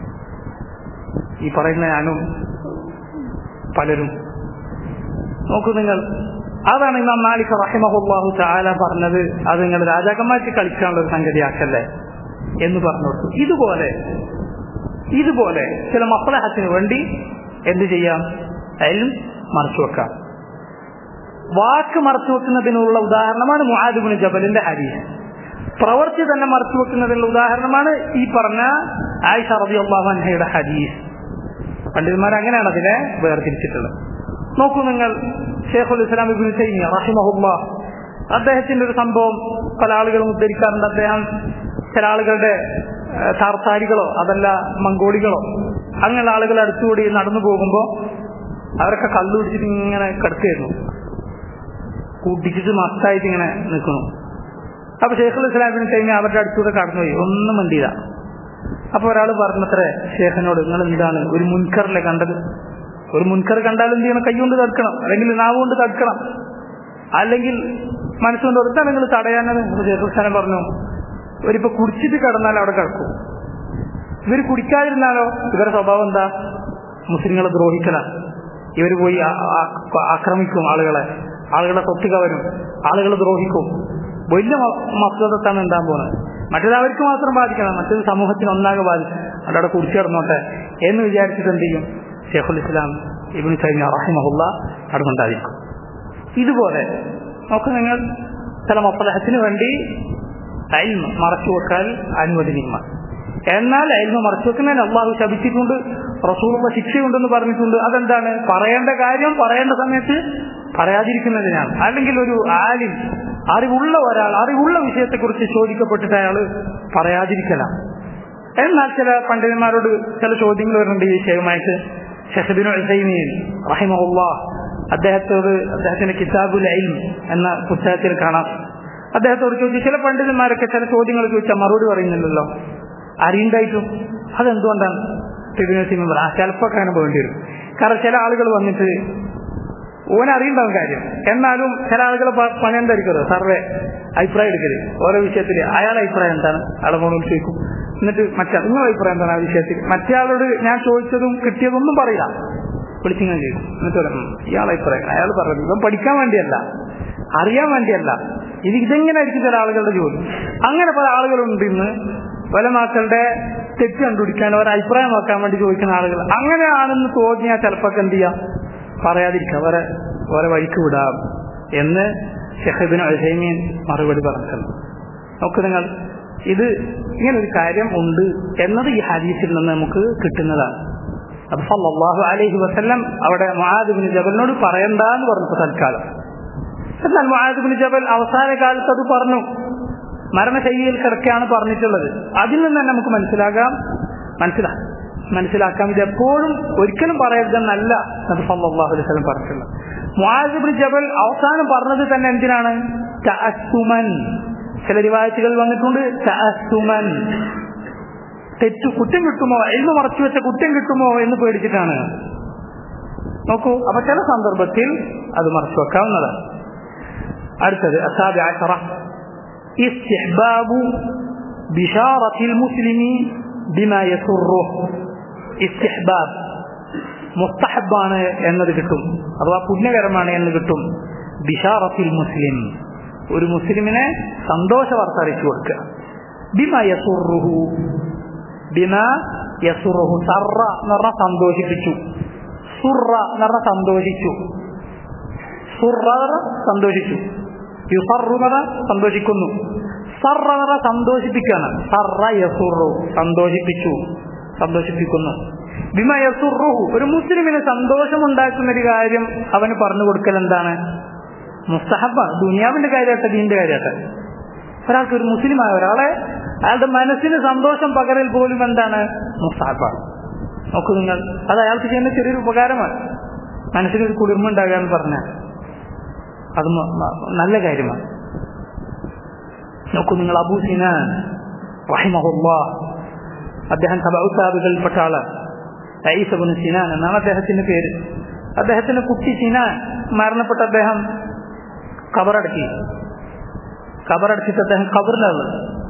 ഈ പറയുന്ന ഞാനും പലരും നോക്കൂ നിങ്ങൾ അതാണ് ഇമാം മാലിക് റഹിമഹുല്ലാഹു ചാല പറഞ്ഞത് അത് നിങ്ങൾ രാജാക്കന്മാർക്ക് കളിക്കാനുള്ള ഒരു സംഗതിയാക്കല്ലേ എന്ന് പറഞ്ഞു കൊടുത്തു ഇതുപോലെ ഇതുപോലെ ചില മക്കളഹത്തിന് വേണ്ടി എന്ത് ചെയ്യാം അതിലും മറച്ചു വെക്കാം വാക്ക് മറച്ചു വെക്കുന്നതിനുള്ള ഉദാഹരണമാണ് മുഹാദിബിന് ജബലിന്റെ ഹരീസ് പ്രവർത്തി തന്നെ മറച്ചു വെക്കുന്നതിനുള്ള ഉദാഹരണമാണ് ഈ പറഞ്ഞ ആയിഷ റബി അള്ളാഹുഹയുടെ ഹദീസ് പണ്ഡിതന്മാർ അങ്ങനെയാണ് അതിനെ വേർതിരിച്ചിട്ടുള്ളത് നോക്കൂ നിങ്ങൾ ഷേഖുൽ ഇസ്ലാം ഇബിൻ തൈമിയ റഹിമഹുല്ല അദ്ദേഹത്തിന്റെ ഒരു സംഭവം പല ആളുകളും ഉദ്ധരിക്കാറുണ്ട് അദ്ദേഹം ചില ആളുകളുടെ ഏഹ്, താർത്താരികളോ അതല്ല മംഗോളികളോ അങ്ങനെയുള്ള ആളുകൾ അടുത്തുകൂടി നടന്നു പോകുമ്പോൾ അവരൊക്കെ കള്ളു പിടിച്ചിട്ട് ഇങ്ങനെ കിടക്കുകയായിരുന്നു കൂട്ടിച്ചിട്ട് മസ്തായിട്ട് ഇങ്ങനെ നിൽക്കുന്നു അപ്പൊ ഷേഖുൽ ഇസ്ലാമിന് തൈമി അവരുടെ അടുത്തൂടെ കടന്നുപോയി ഒന്നും മണ്ടിയില്ല അപ്പൊ ഒരാൾ പറഞ്ഞത്രേ ഷേഖിനോട് നിങ്ങൾ എന്താണ് ഒരു മുൻകറിലെ കണ്ടത് ഒരു മുൻകർ കണ്ടാൽ എന്ത് ചെയ്യണം കൈകൊണ്ട് തടുക്കണം അല്ലെങ്കിൽ നാവ് കൊണ്ട് തടുക്കണം അല്ലെങ്കിൽ മനസ്സുകൊണ്ട് എന്താണ് നിങ്ങൾ തടയാനത് ഷേഖുൽ ഇസ്ലാം പറഞ്ഞു ഇവരിപ്പോ കുടിച്ചിട്ട് കിടന്നാൽ അവിടെ കിടക്കും ഇവർ കുടിക്കാതിരുന്നാലോ ഇവരുടെ സ്വഭാവം എന്താ മുസ്ലിങ്ങളെ ദ്രോഹിക്കലാണ് ഇവർ പോയി ആ- ആ- ആക്രമിക്കും ആളുകളെ ആളുകളെ തൊട്ടുക വരും ആളുകളെ ദ്രോഹിക്കും വലിയ മസ്തത്താണ് ഉണ്ടാകാൻ പോകുന്നത് മറ്റേത് അവർക്ക് മാത്രം ബാധിക്കണം മറ്റേത് സമൂഹത്തിന് ഒന്നാകെ ബാധിക്കും അവിടെ കുടിച്ചേർന്നോട്ടെ എന്ന് വിചാരിച്ചിട്ട് എന്ത് ചെയ്യും ഷെയ്ഖുൽ ഇസ്ലാം ഇബിൻ സൈമി റഹിമഹുല്ല അവിടെ ഉണ്ടായിരിക്കും ഇതുപോലെ നോക്ക് നിങ്ങൾ ചില മസലഹത്തിന് വേണ്ടി അയൽമ മറച്ചു വെക്കാൻ അനുവദനീയമാണ് എന്നാൽ അയൽമ മറച്ചു വെക്കുന്നതിന് അള്ളാഹു ശപിച്ചിട്ടുണ്ട് റസൂലുള്ള ശിക്ഷയുണ്ടെന്ന് പറഞ്ഞിട്ടുണ്ട് അതെന്താണ് പറയേണ്ട കാര്യം പറയേണ്ട സമയത്ത് പറയാതിരിക്കുന്നതിനാണ് അല്ലെങ്കിൽ ഒരു ആലിം അറിവുള്ള ഒരാൾ അറിവുള്ള വിഷയത്തെക്കുറിച്ച് ചോദിക്കപ്പെട്ടിട്ട് അയാൾ പറയാതിരിക്കലാണ് എന്നാൽ ചില പണ്ഡിതന്മാരോട് ചില ചോദ്യങ്ങൾ വരുന്നുണ്ട് ഈ വിഷയവുമായിട്ട് ഷഹബിനു ഹുസൈമീൻ റഹിമഹുല്ല അദ്ദേഹത്തോട് അദ്ദേഹത്തിന്റെ കിതാബുൽ അയിം എന്ന പുസ്തകത്തിൽ കാണാം അദ്ദേഹത്തോട് ചോദിച്ചു ചില പണ്ഡിതന്മാരൊക്കെ ചില ചോദ്യങ്ങൾ ചോദിച്ചാൽ മറുപടി പറയുന്നില്ലല്ലോ അറിയണ്ടായിട്ടും അതെന്തുകൊണ്ടാണ് ടിബിനസിമ പറ ചിലപ്പോൾ അങ്ങനെ പോകേണ്ടി വരും കാരണം ചില ആളുകൾ വന്നിട്ട് ഓൻ അറിയണ്ടാവും കാര്യം എന്നാലും ചില ആളുകൾ പണി എന്തായിരിക്കുമല്ലോ സർവേ അഭിപ്രായം എടുക്കല് ഓരോ വിഷയത്തിൽ അയാളുടെ അഭിപ്രായം എന്താണ് അയാളെ ഫോണിൽ ചോദിക്കും എന്നിട്ട് മറ്റേ നിങ്ങളുടെ അഭിപ്രായം എന്താണ് ആ വിഷയത്തിൽ മറ്റേ ആളോട് ഞാൻ ചോദിച്ചതും കിട്ടിയതൊന്നും പറയില്ല വിളിച്ചിങ്ങനെ ചെയ്യും എന്നിട്ട് പറയും ഇയാളെ അഭിപ്രായം അയാൾ പറഞ്ഞു ഇവൻ പഠിക്കാൻ വേണ്ടിയല്ല അറിയാൻ വേണ്ടിയല്ല ഇത് ഇതെങ്ങനെയായിരിക്കും ചില ആളുകളുടെ ജോലി അങ്ങനെ പല ആളുകളുണ്ട് ഇന്ന് പല മക്കളുടെ തെറ്റ് കണ്ടുപിടിക്കാൻ അവർ അഭിപ്രായം നോക്കാൻ വേണ്ടി ചോദിക്കുന്ന ആളുകൾ അങ്ങനെയാണെന്ന് തോന്നിയാൽ ചിലപ്പോൾ എന്ത് ചെയ്യാം പറയാതിരിക്കാം അവരെ ഓരോ വഴിക്ക് വിടാം എന്ന് ഷെഹബിൻ അൽഹൈമീൻ മറുപടി പറഞ്ഞിട്ടുണ്ട് നോക്ക് നിങ്ങൾ ഇത് ഇങ്ങനൊരു കാര്യം ഉണ്ട് എന്നത് ഈ ഹദീസിൽ നിന്ന് നമുക്ക് കിട്ടുന്നതാണ് അപ്പൊ സല്ലല്ലാഹു അലൈഹി വസല്ലം അവിടെ മുആദിബിന് ജബലിനോട് പറയണ്ട എന്ന് പറഞ്ഞു തൽക്കാലം എന്നാൽ മുആദിബിന് ജബൽ അവസാന കാലത്ത് അത് പറഞ്ഞു മരണശൈലിയിൽ കിടക്കുകയാണ് പറഞ്ഞിട്ടുള്ളത് അതിൽ നിന്ന് തന്നെ നമുക്ക് മനസ്സിലാകാം മനസ്സിലാ മനസ്സിലാക്കാം ഇത് എപ്പോഴും ഒരിക്കലും പറയരുതെന്നല്ല നബി സല്ലല്ലാഹു അലൈഹി വസല്ലം പറഞ്ഞിട്ടുള്ളത് മുആദിബിന് ജബൽ അവസാനം പറഞ്ഞത് തന്നെ എന്തിനാണ് തഅസ്സുമൻ ചില റിവായത്തുകൾ വന്നിട്ടുണ്ട് തഅസ്സുമൻ തെറ്റു കുറ്റം കിട്ടുമോ എൽമ മറച്ചു വെച്ച കുറ്റം കിട്ടുമോ എന്ന് പേടിച്ചിട്ടാണ് നോക്കൂ അപ്പൊ ചില സന്ദർഭത്തിൽ അത് മറച്ചു വെക്കാവുന്നതാണ് അടുത്തത് അസാബി ആശറ ഇസ്തിഹ്ബാബു ബിഷാറത്തിൽ മുസ്ലിമി ബിമാ യസുറു ഇസ്തിഹ്ബാബ് മുസ്തഹബാണ് എന്നത് കിട്ടും അഥവാ പുണ്യകരമാണ് എന്ന് കിട്ടും ബിഷാറത്തിൽ മുസ്ലിം ഒരു മുസ്ലിമിനെ സന്തോഷ വാർത്ത അറിയിച്ചു കൊടുക്കുക ബിമ യസുറുഹു ബിമ യസുറുഹു സർറ എന്ന് പറഞ്ഞാൽ സന്തോഷിപ്പിച്ചു സുറ എന്ന് പറഞ്ഞാൽ സന്തോഷിച്ചു സുറ സന്തോഷിച്ചു യുസറു എന്ന് പറഞ്ഞാൽ സന്തോഷിക്കുന്നു സർറ എന്ന് പറഞ്ഞാൽ സന്തോഷിപ്പിക്കുകയാണ് സർറ യസുറു സന്തോഷിപ്പിച്ചു സന്തോഷിപ്പിക്കുന്നു ബിമ യസുറുഹു ഒരു മുസ്ലിമിന് സന്തോഷമുണ്ടാക്കുന്ന ഒരു കാര്യം അവന് പറഞ്ഞു കൊടുക്കൽ എന്താണ് മുസ്തഹബ ദുനിയാവിന്റെ കാര്യമാട്ടെ ദീന്റെ കാര്യമാട്ടെ ഒരാൾക്ക് ഒരു മുസ്ലിമായ ഒരാളെ അയാളുടെ മനസ്സിന് സന്തോഷം പകരൽ പോലും എന്താണ് മുസ്തഹബാണ് നോക്കൂ നിങ്ങൾ അത് അയാൾക്ക് ചെയ്യുന്ന ചെറിയൊരു ഉപകാരമാണ് മനസ്സിനൊരു കുളിർമ ഉണ്ടാകുക എന്ന് പറഞ്ഞാൽ അത് നല്ല കാര്യമാണ് നോക്കൂ നിങ്ങൾ അബൂ സിനാൻ റഹിമഹുല്ലാ അദ്ദേഹം തബൌസാബുകളിൽപ്പെട്ട ആളാണ് ഐസബുൻ സിനാൻ എന്നാണ് അദ്ദേഹത്തിന്റെ പേര് അദ്ദേഹത്തിന്റെ കുട്ടി സിനാൻ മരണപ്പെട്ട അദ്ദേഹം കബറടക്കി കബറടച്ചിട്ട് അദ്ദേഹം കബറിലുള്ളത്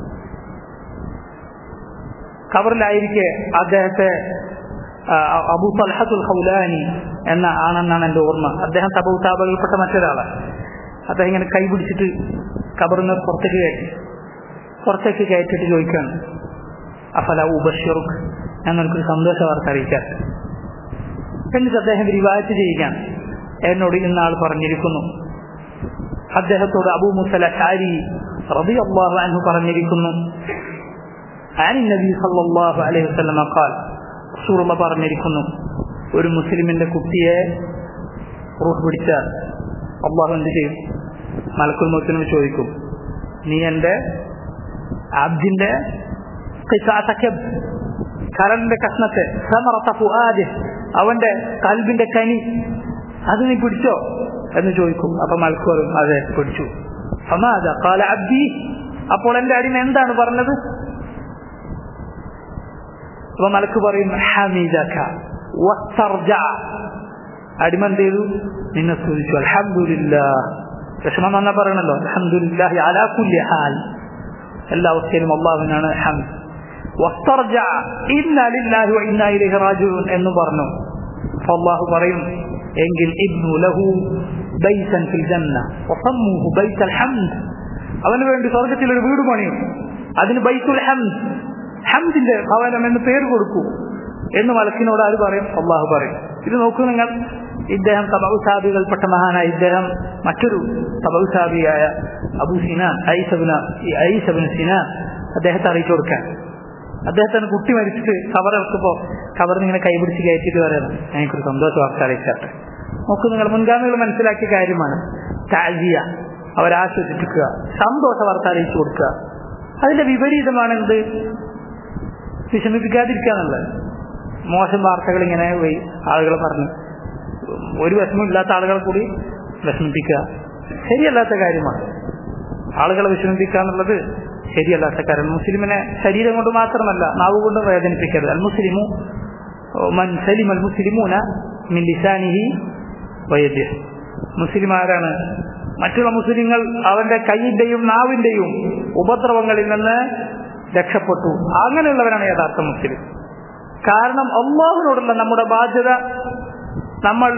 കബറിലായിരിക്കെ അദ്ദേഹത്തെ അബു സൽഹത്തുൽ ഖൗലാനി എന്ന ആണെന്നാണ് എന്റെ ഓർമ്മ അദ്ദേഹം തബൌസാബുകളിൽപ്പെട്ട മറ്റൊരാളാണ് അദ്ദേഹം ഇങ്ങനെ കൈ പിടിച്ചിട്ട് കബറിന് പുറത്തേക്ക് കയറ്റി പുറത്തേക്ക് കയറ്റിട്ട് ചോദിക്കുകയാണ് അഫല ഉബഷറുഖ് ഞാൻ നിനക്കൊരു സന്തോഷ വാർത്ത അറിയിക്കാൻ എന്നിട്ട് അദ്ദേഹം റിവായത്ത് ചെയ്യുകയാണ് എന്നോട് ഇന്നാൾ പറഞ്ഞിരിക്കുന്നു അദ്ദേഹത്തോട് അബൂ മുസല ഷാരി റബി അള്ളാഹു അൻഹു പറഞ്ഞിരിക്കുന്നു ആനി നബി സല്ലല്ലാഹു അലൈഹി വസല്ലം ഖാൽ റസൂലുള്ള പറഞ്ഞിരിക്കുന്നു ഒരു മുസ്ലിമിന്റെ കുട്ടിയെ റൂഹ് പിടിച്ച അള്ളാഹു എന്ത് ചെയ്യും മലക്കുൽ മൗത്തിനോട് ചോദിക്കും നീ എന്റെ അബ്ദിന്റെ കരലിന്റെ കഷ്ണത്തെ അവന്റെ കൽബിന്റെ കനി അത് നീ പിടിച്ചോ എന്ന് ചോദിക്കും അപ്പൊ മൽക്കോറും അതെ പിടിച്ചു സമാജ കാല അബ്ദി അപ്പോൾ എന്റെ അടിമ എന്താണ് പറഞ്ഞത് അപ്പൊ മലക്ക് പറയും ഹമീദക അടിമ എന്ത് ചെയ്തു നിന്നെ സ്തുതിച്ചു അലഹമില്ല വിഷമം വന്നാ പറയണല്ലോ അലഹമില്ലാഹി അലാക്കുല്യ ഹാൽ എല്ലാ അവസ്ഥയിലും അള്ളാഹുവിനാണ് ഹംദ് എന്ന് പറഞ്ഞു അള്ളാഹു പറയും എങ്കിൽ ഇബ്നു ലഹു ബൈസൻ ഫിൽ ജന്ന വസമ്മുഹു ബൈസൽ ഹംദ് അവന് വേണ്ടി സ്വർഗത്തിൽ ഒരു വീട് പണിയും അതിന് ബൈത്തുൽ ഹംദ് ഹംദിന്റെ ഭവനം എന്ന് പേര് കൊടുക്കൂ എന്ന് മലക്കിനോട് ആര് പറയും അള്ളാഹു പറയും ഇത് നോക്കൂ നിങ്ങൾ ഇദ്ദേഹം തബൗസാബികൾപ്പെട്ട മഹാനായ ഇദ്ദേഹം മറ്റൊരു തബൗസാബിയായ അബു സിനാൻ ഐസബിന ഐസബിൻ സിനാൻ അദ്ദേഹത്തെ അറിയിച്ചു കൊടുക്കാൻ അദ്ദേഹത്തിന് കുട്ടി മരിച്ചിട്ട് കവറിറക്കുമ്പോൾ കവറിന് ഇങ്ങനെ കൈപിടിച്ച് കയറ്റിയിട്ട് പറയണം എനിക്കൊരു സന്തോഷ വാർത്ത അറിയിച്ചാട്ടെ നോക്കൂ നിങ്ങൾ മുൻഗാമികൾ മനസ്സിലാക്കിയ കാര്യമാണ് താജിയ അവരാശ്വസിപ്പിക്കുക സന്തോഷ വാർത്ത അറിയിച്ചു കൊടുക്കുക അതിന്റെ വിപരീതമാണ് എന്ത് വിഷമിപ്പിക്കാതിരിക്കുക എന്നുള്ളത് മോശം വാർത്തകൾ ഇങ്ങനെ പോയി ആളുകൾ പറഞ്ഞു ഒരു വിഷമമില്ലാത്ത ആളുകളെ കൂടി വിഷമിപ്പിക്കുക ശരിയല്ലാത്ത കാര്യമാണ് ആളുകളെ വിഷമിപ്പിക്കുക എന്നുള്ളത് ശരിയല്ലാത്ത കാര്യം മുസ്ലിമിനെ ശരീരം കൊണ്ട് മാത്രമല്ല നാവ് കൊണ്ട് വേദനിപ്പിക്കരുത് അൽ മുസ്ലിമു മൻ സലിം അൽ മുസ്ലിമൂന മിൻ ലിസാനിഹി വയദ്യ മുസ്ലിം ആരാണ് മറ്റുള്ള മുസ്ലിങ്ങൾ അവന്റെ കൈയിന്റെയും നാവിന്റെയും ഉപദ്രവങ്ങളിൽ നിന്ന് രക്ഷപ്പെട്ടു അങ്ങനെയുള്ളവരാണ് യഥാർത്ഥ മുസ്ലിം കാരണം അള്ളാഹുവിനോടുള്ള നമ്മുടെ ബാധ്യത നമ്മൾ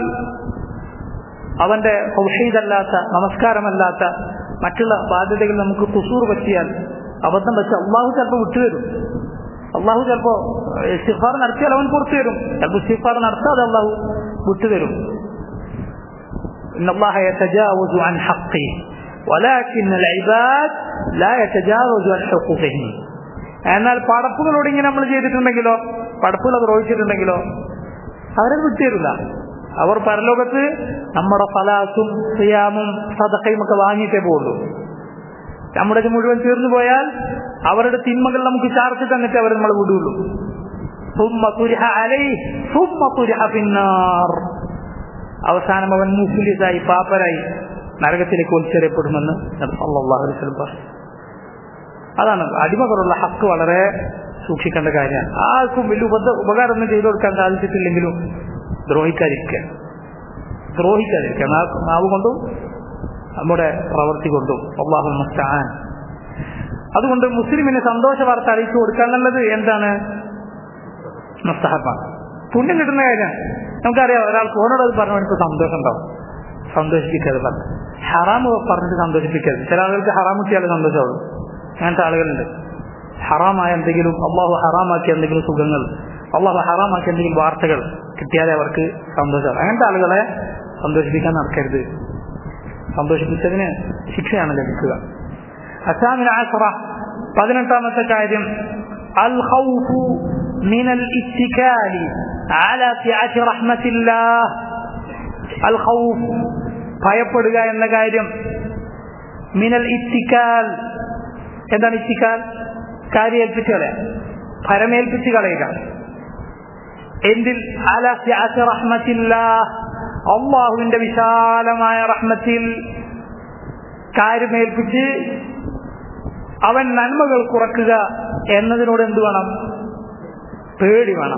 അവന്റെ ഔഷീദല്ലാത്ത നമസ്കാരമല്ലാത്ത മറ്റുള്ള ബാധ്യതകൾ നമുക്ക് കുസൂർ പറ്റിയാൽ അബദ്ധം വെച്ച് അള്ളാഹു ചിലപ്പോൾ വിട്ടുതരും അള്ളാഹു ചിലപ്പോ ഇസ്തിഫാർ നടത്തിയാൽ അവൻ പുറത്തു തരും ചിലപ്പോൾ ഇസ്തിഫാർ നടത്താതെ അള്ളാഹു വിട്ടുതരും إن الله يتجاوز عن حقه ولكن العباد لا يتجاوز عن حقوقهم എന്നാൽ പടപ്പുകളോട് ഇങ്ങനെ നമ്മൾ ചെയ്തിട്ടുണ്ടെങ്കിലോ പടപ്പുകൾ ദ്രോഹിച്ചിട്ടുണ്ടെങ്കിലോ അവരത് വിട്ടുതരില്ല അവർ പരലോകത്ത് നമ്മുടെ ഫലാസും സിയാമും സദക്കയും ഒക്കെ വാങ്ങിയിട്ടേ പോകുള്ളൂ നമ്മുടെ ഇത് മുഴുവൻ തീർന്നു പോയാൽ അവരുടെ തിന്മകൾ നമുക്ക് ചാർത്തി തന്നിട്ട് അവർ നമ്മൾ വിടുള്ളൂ ثم طرح عليه ثم طرح في النار അവസാനം അവൻ മുഫ്ലിസായി പാപ്പരായി നരകത്തിലേക്ക് വലിച്ചെറിയപ്പെടുമെന്ന് അള്ളാഹു വസ്ലം പറഞ്ഞു അതാണ് അടിമകളുള്ള ഹക്ക് വളരെ സൂക്ഷിക്കേണ്ട കാര്യമാണ് ആർക്കും വലിയ ഉപദ്ര ഉപകാരം ഒന്നും ചെയ്തു കൊടുക്കാൻ സാധിച്ചിട്ടില്ലെങ്കിലും ദ്രോഹിക്കാതിരിക്കുക ദ്രോഹിക്കാതിരിക്കുക നാവ് കൊണ്ടും നമ്മുടെ പ്രവൃത്തി കൊണ്ടും അള്ളാഹു മസ്താൻ അതുകൊണ്ട് മുസ്ലിമിന് സന്തോഷ വാർത്ത അറിയിച്ചു കൊടുക്കുക എന്നുള്ളത് എന്താണ് മസ്തഹബാണ് പുണ്യം കിട്ടുന്ന കാര്യമാണ് നമുക്കറിയാം ഒരാൾ ഫോനോട് അത് പറഞ്ഞു എനിക്ക് സന്തോഷം ഉണ്ടാവും സന്തോഷിപ്പിക്കരുത് പറഞ്ഞു ഹറാം പറഞ്ഞിട്ട് സന്തോഷിപ്പിക്കരുത് ചില ആളുകൾക്ക് ഹറാം കിട്ടിയാലേ സന്തോഷമുള്ളൂ അങ്ങനത്തെ ആളുകളുണ്ട് ഹറാമായ എന്തെങ്കിലും അള്ളാഹു ഹറാമാക്കിയ എന്തെങ്കിലും സുഖങ്ങൾ അള്ളാഹു ഹറാമാക്കിയ എന്തെങ്കിലും വാർത്തകൾ കിട്ടിയാലേ അവർക്ക് സന്തോഷം അങ്ങനത്തെ ആളുകളെ സന്തോഷിപ്പിക്കാൻ നടക്കരുത് സന്തോഷിപ്പിച്ചതിന് ശിക്ഷയാണ് ലഭിക്കുക അസാമിന് ആശ്ര പതിനെട്ടാമത്തെ കാര്യം അൽ ഖൗഫു من الاتكال على سعة رحمة الله الخوف ഭയപ്പെടുക എന്ന കാര്യം മിനൽ ഇത്തിക്കാൽ എന്താണ് ഇത്തിക്കാൽ കാര്യേൽപ്പിച്ച് കളയാം ഭരമേൽപ്പിച്ച് കളയുക എന്തിൽ റഹ്മത്തില്ല അള്ളാഹുവിന്റെ വിശാലമായ റഹ്മത്തിൽ കാര്യമേൽപ്പിച്ച് അവൻ നന്മകൾ കുറക്കുക എന്നതിനോട് എന്ത് വേണം പേടി വേണം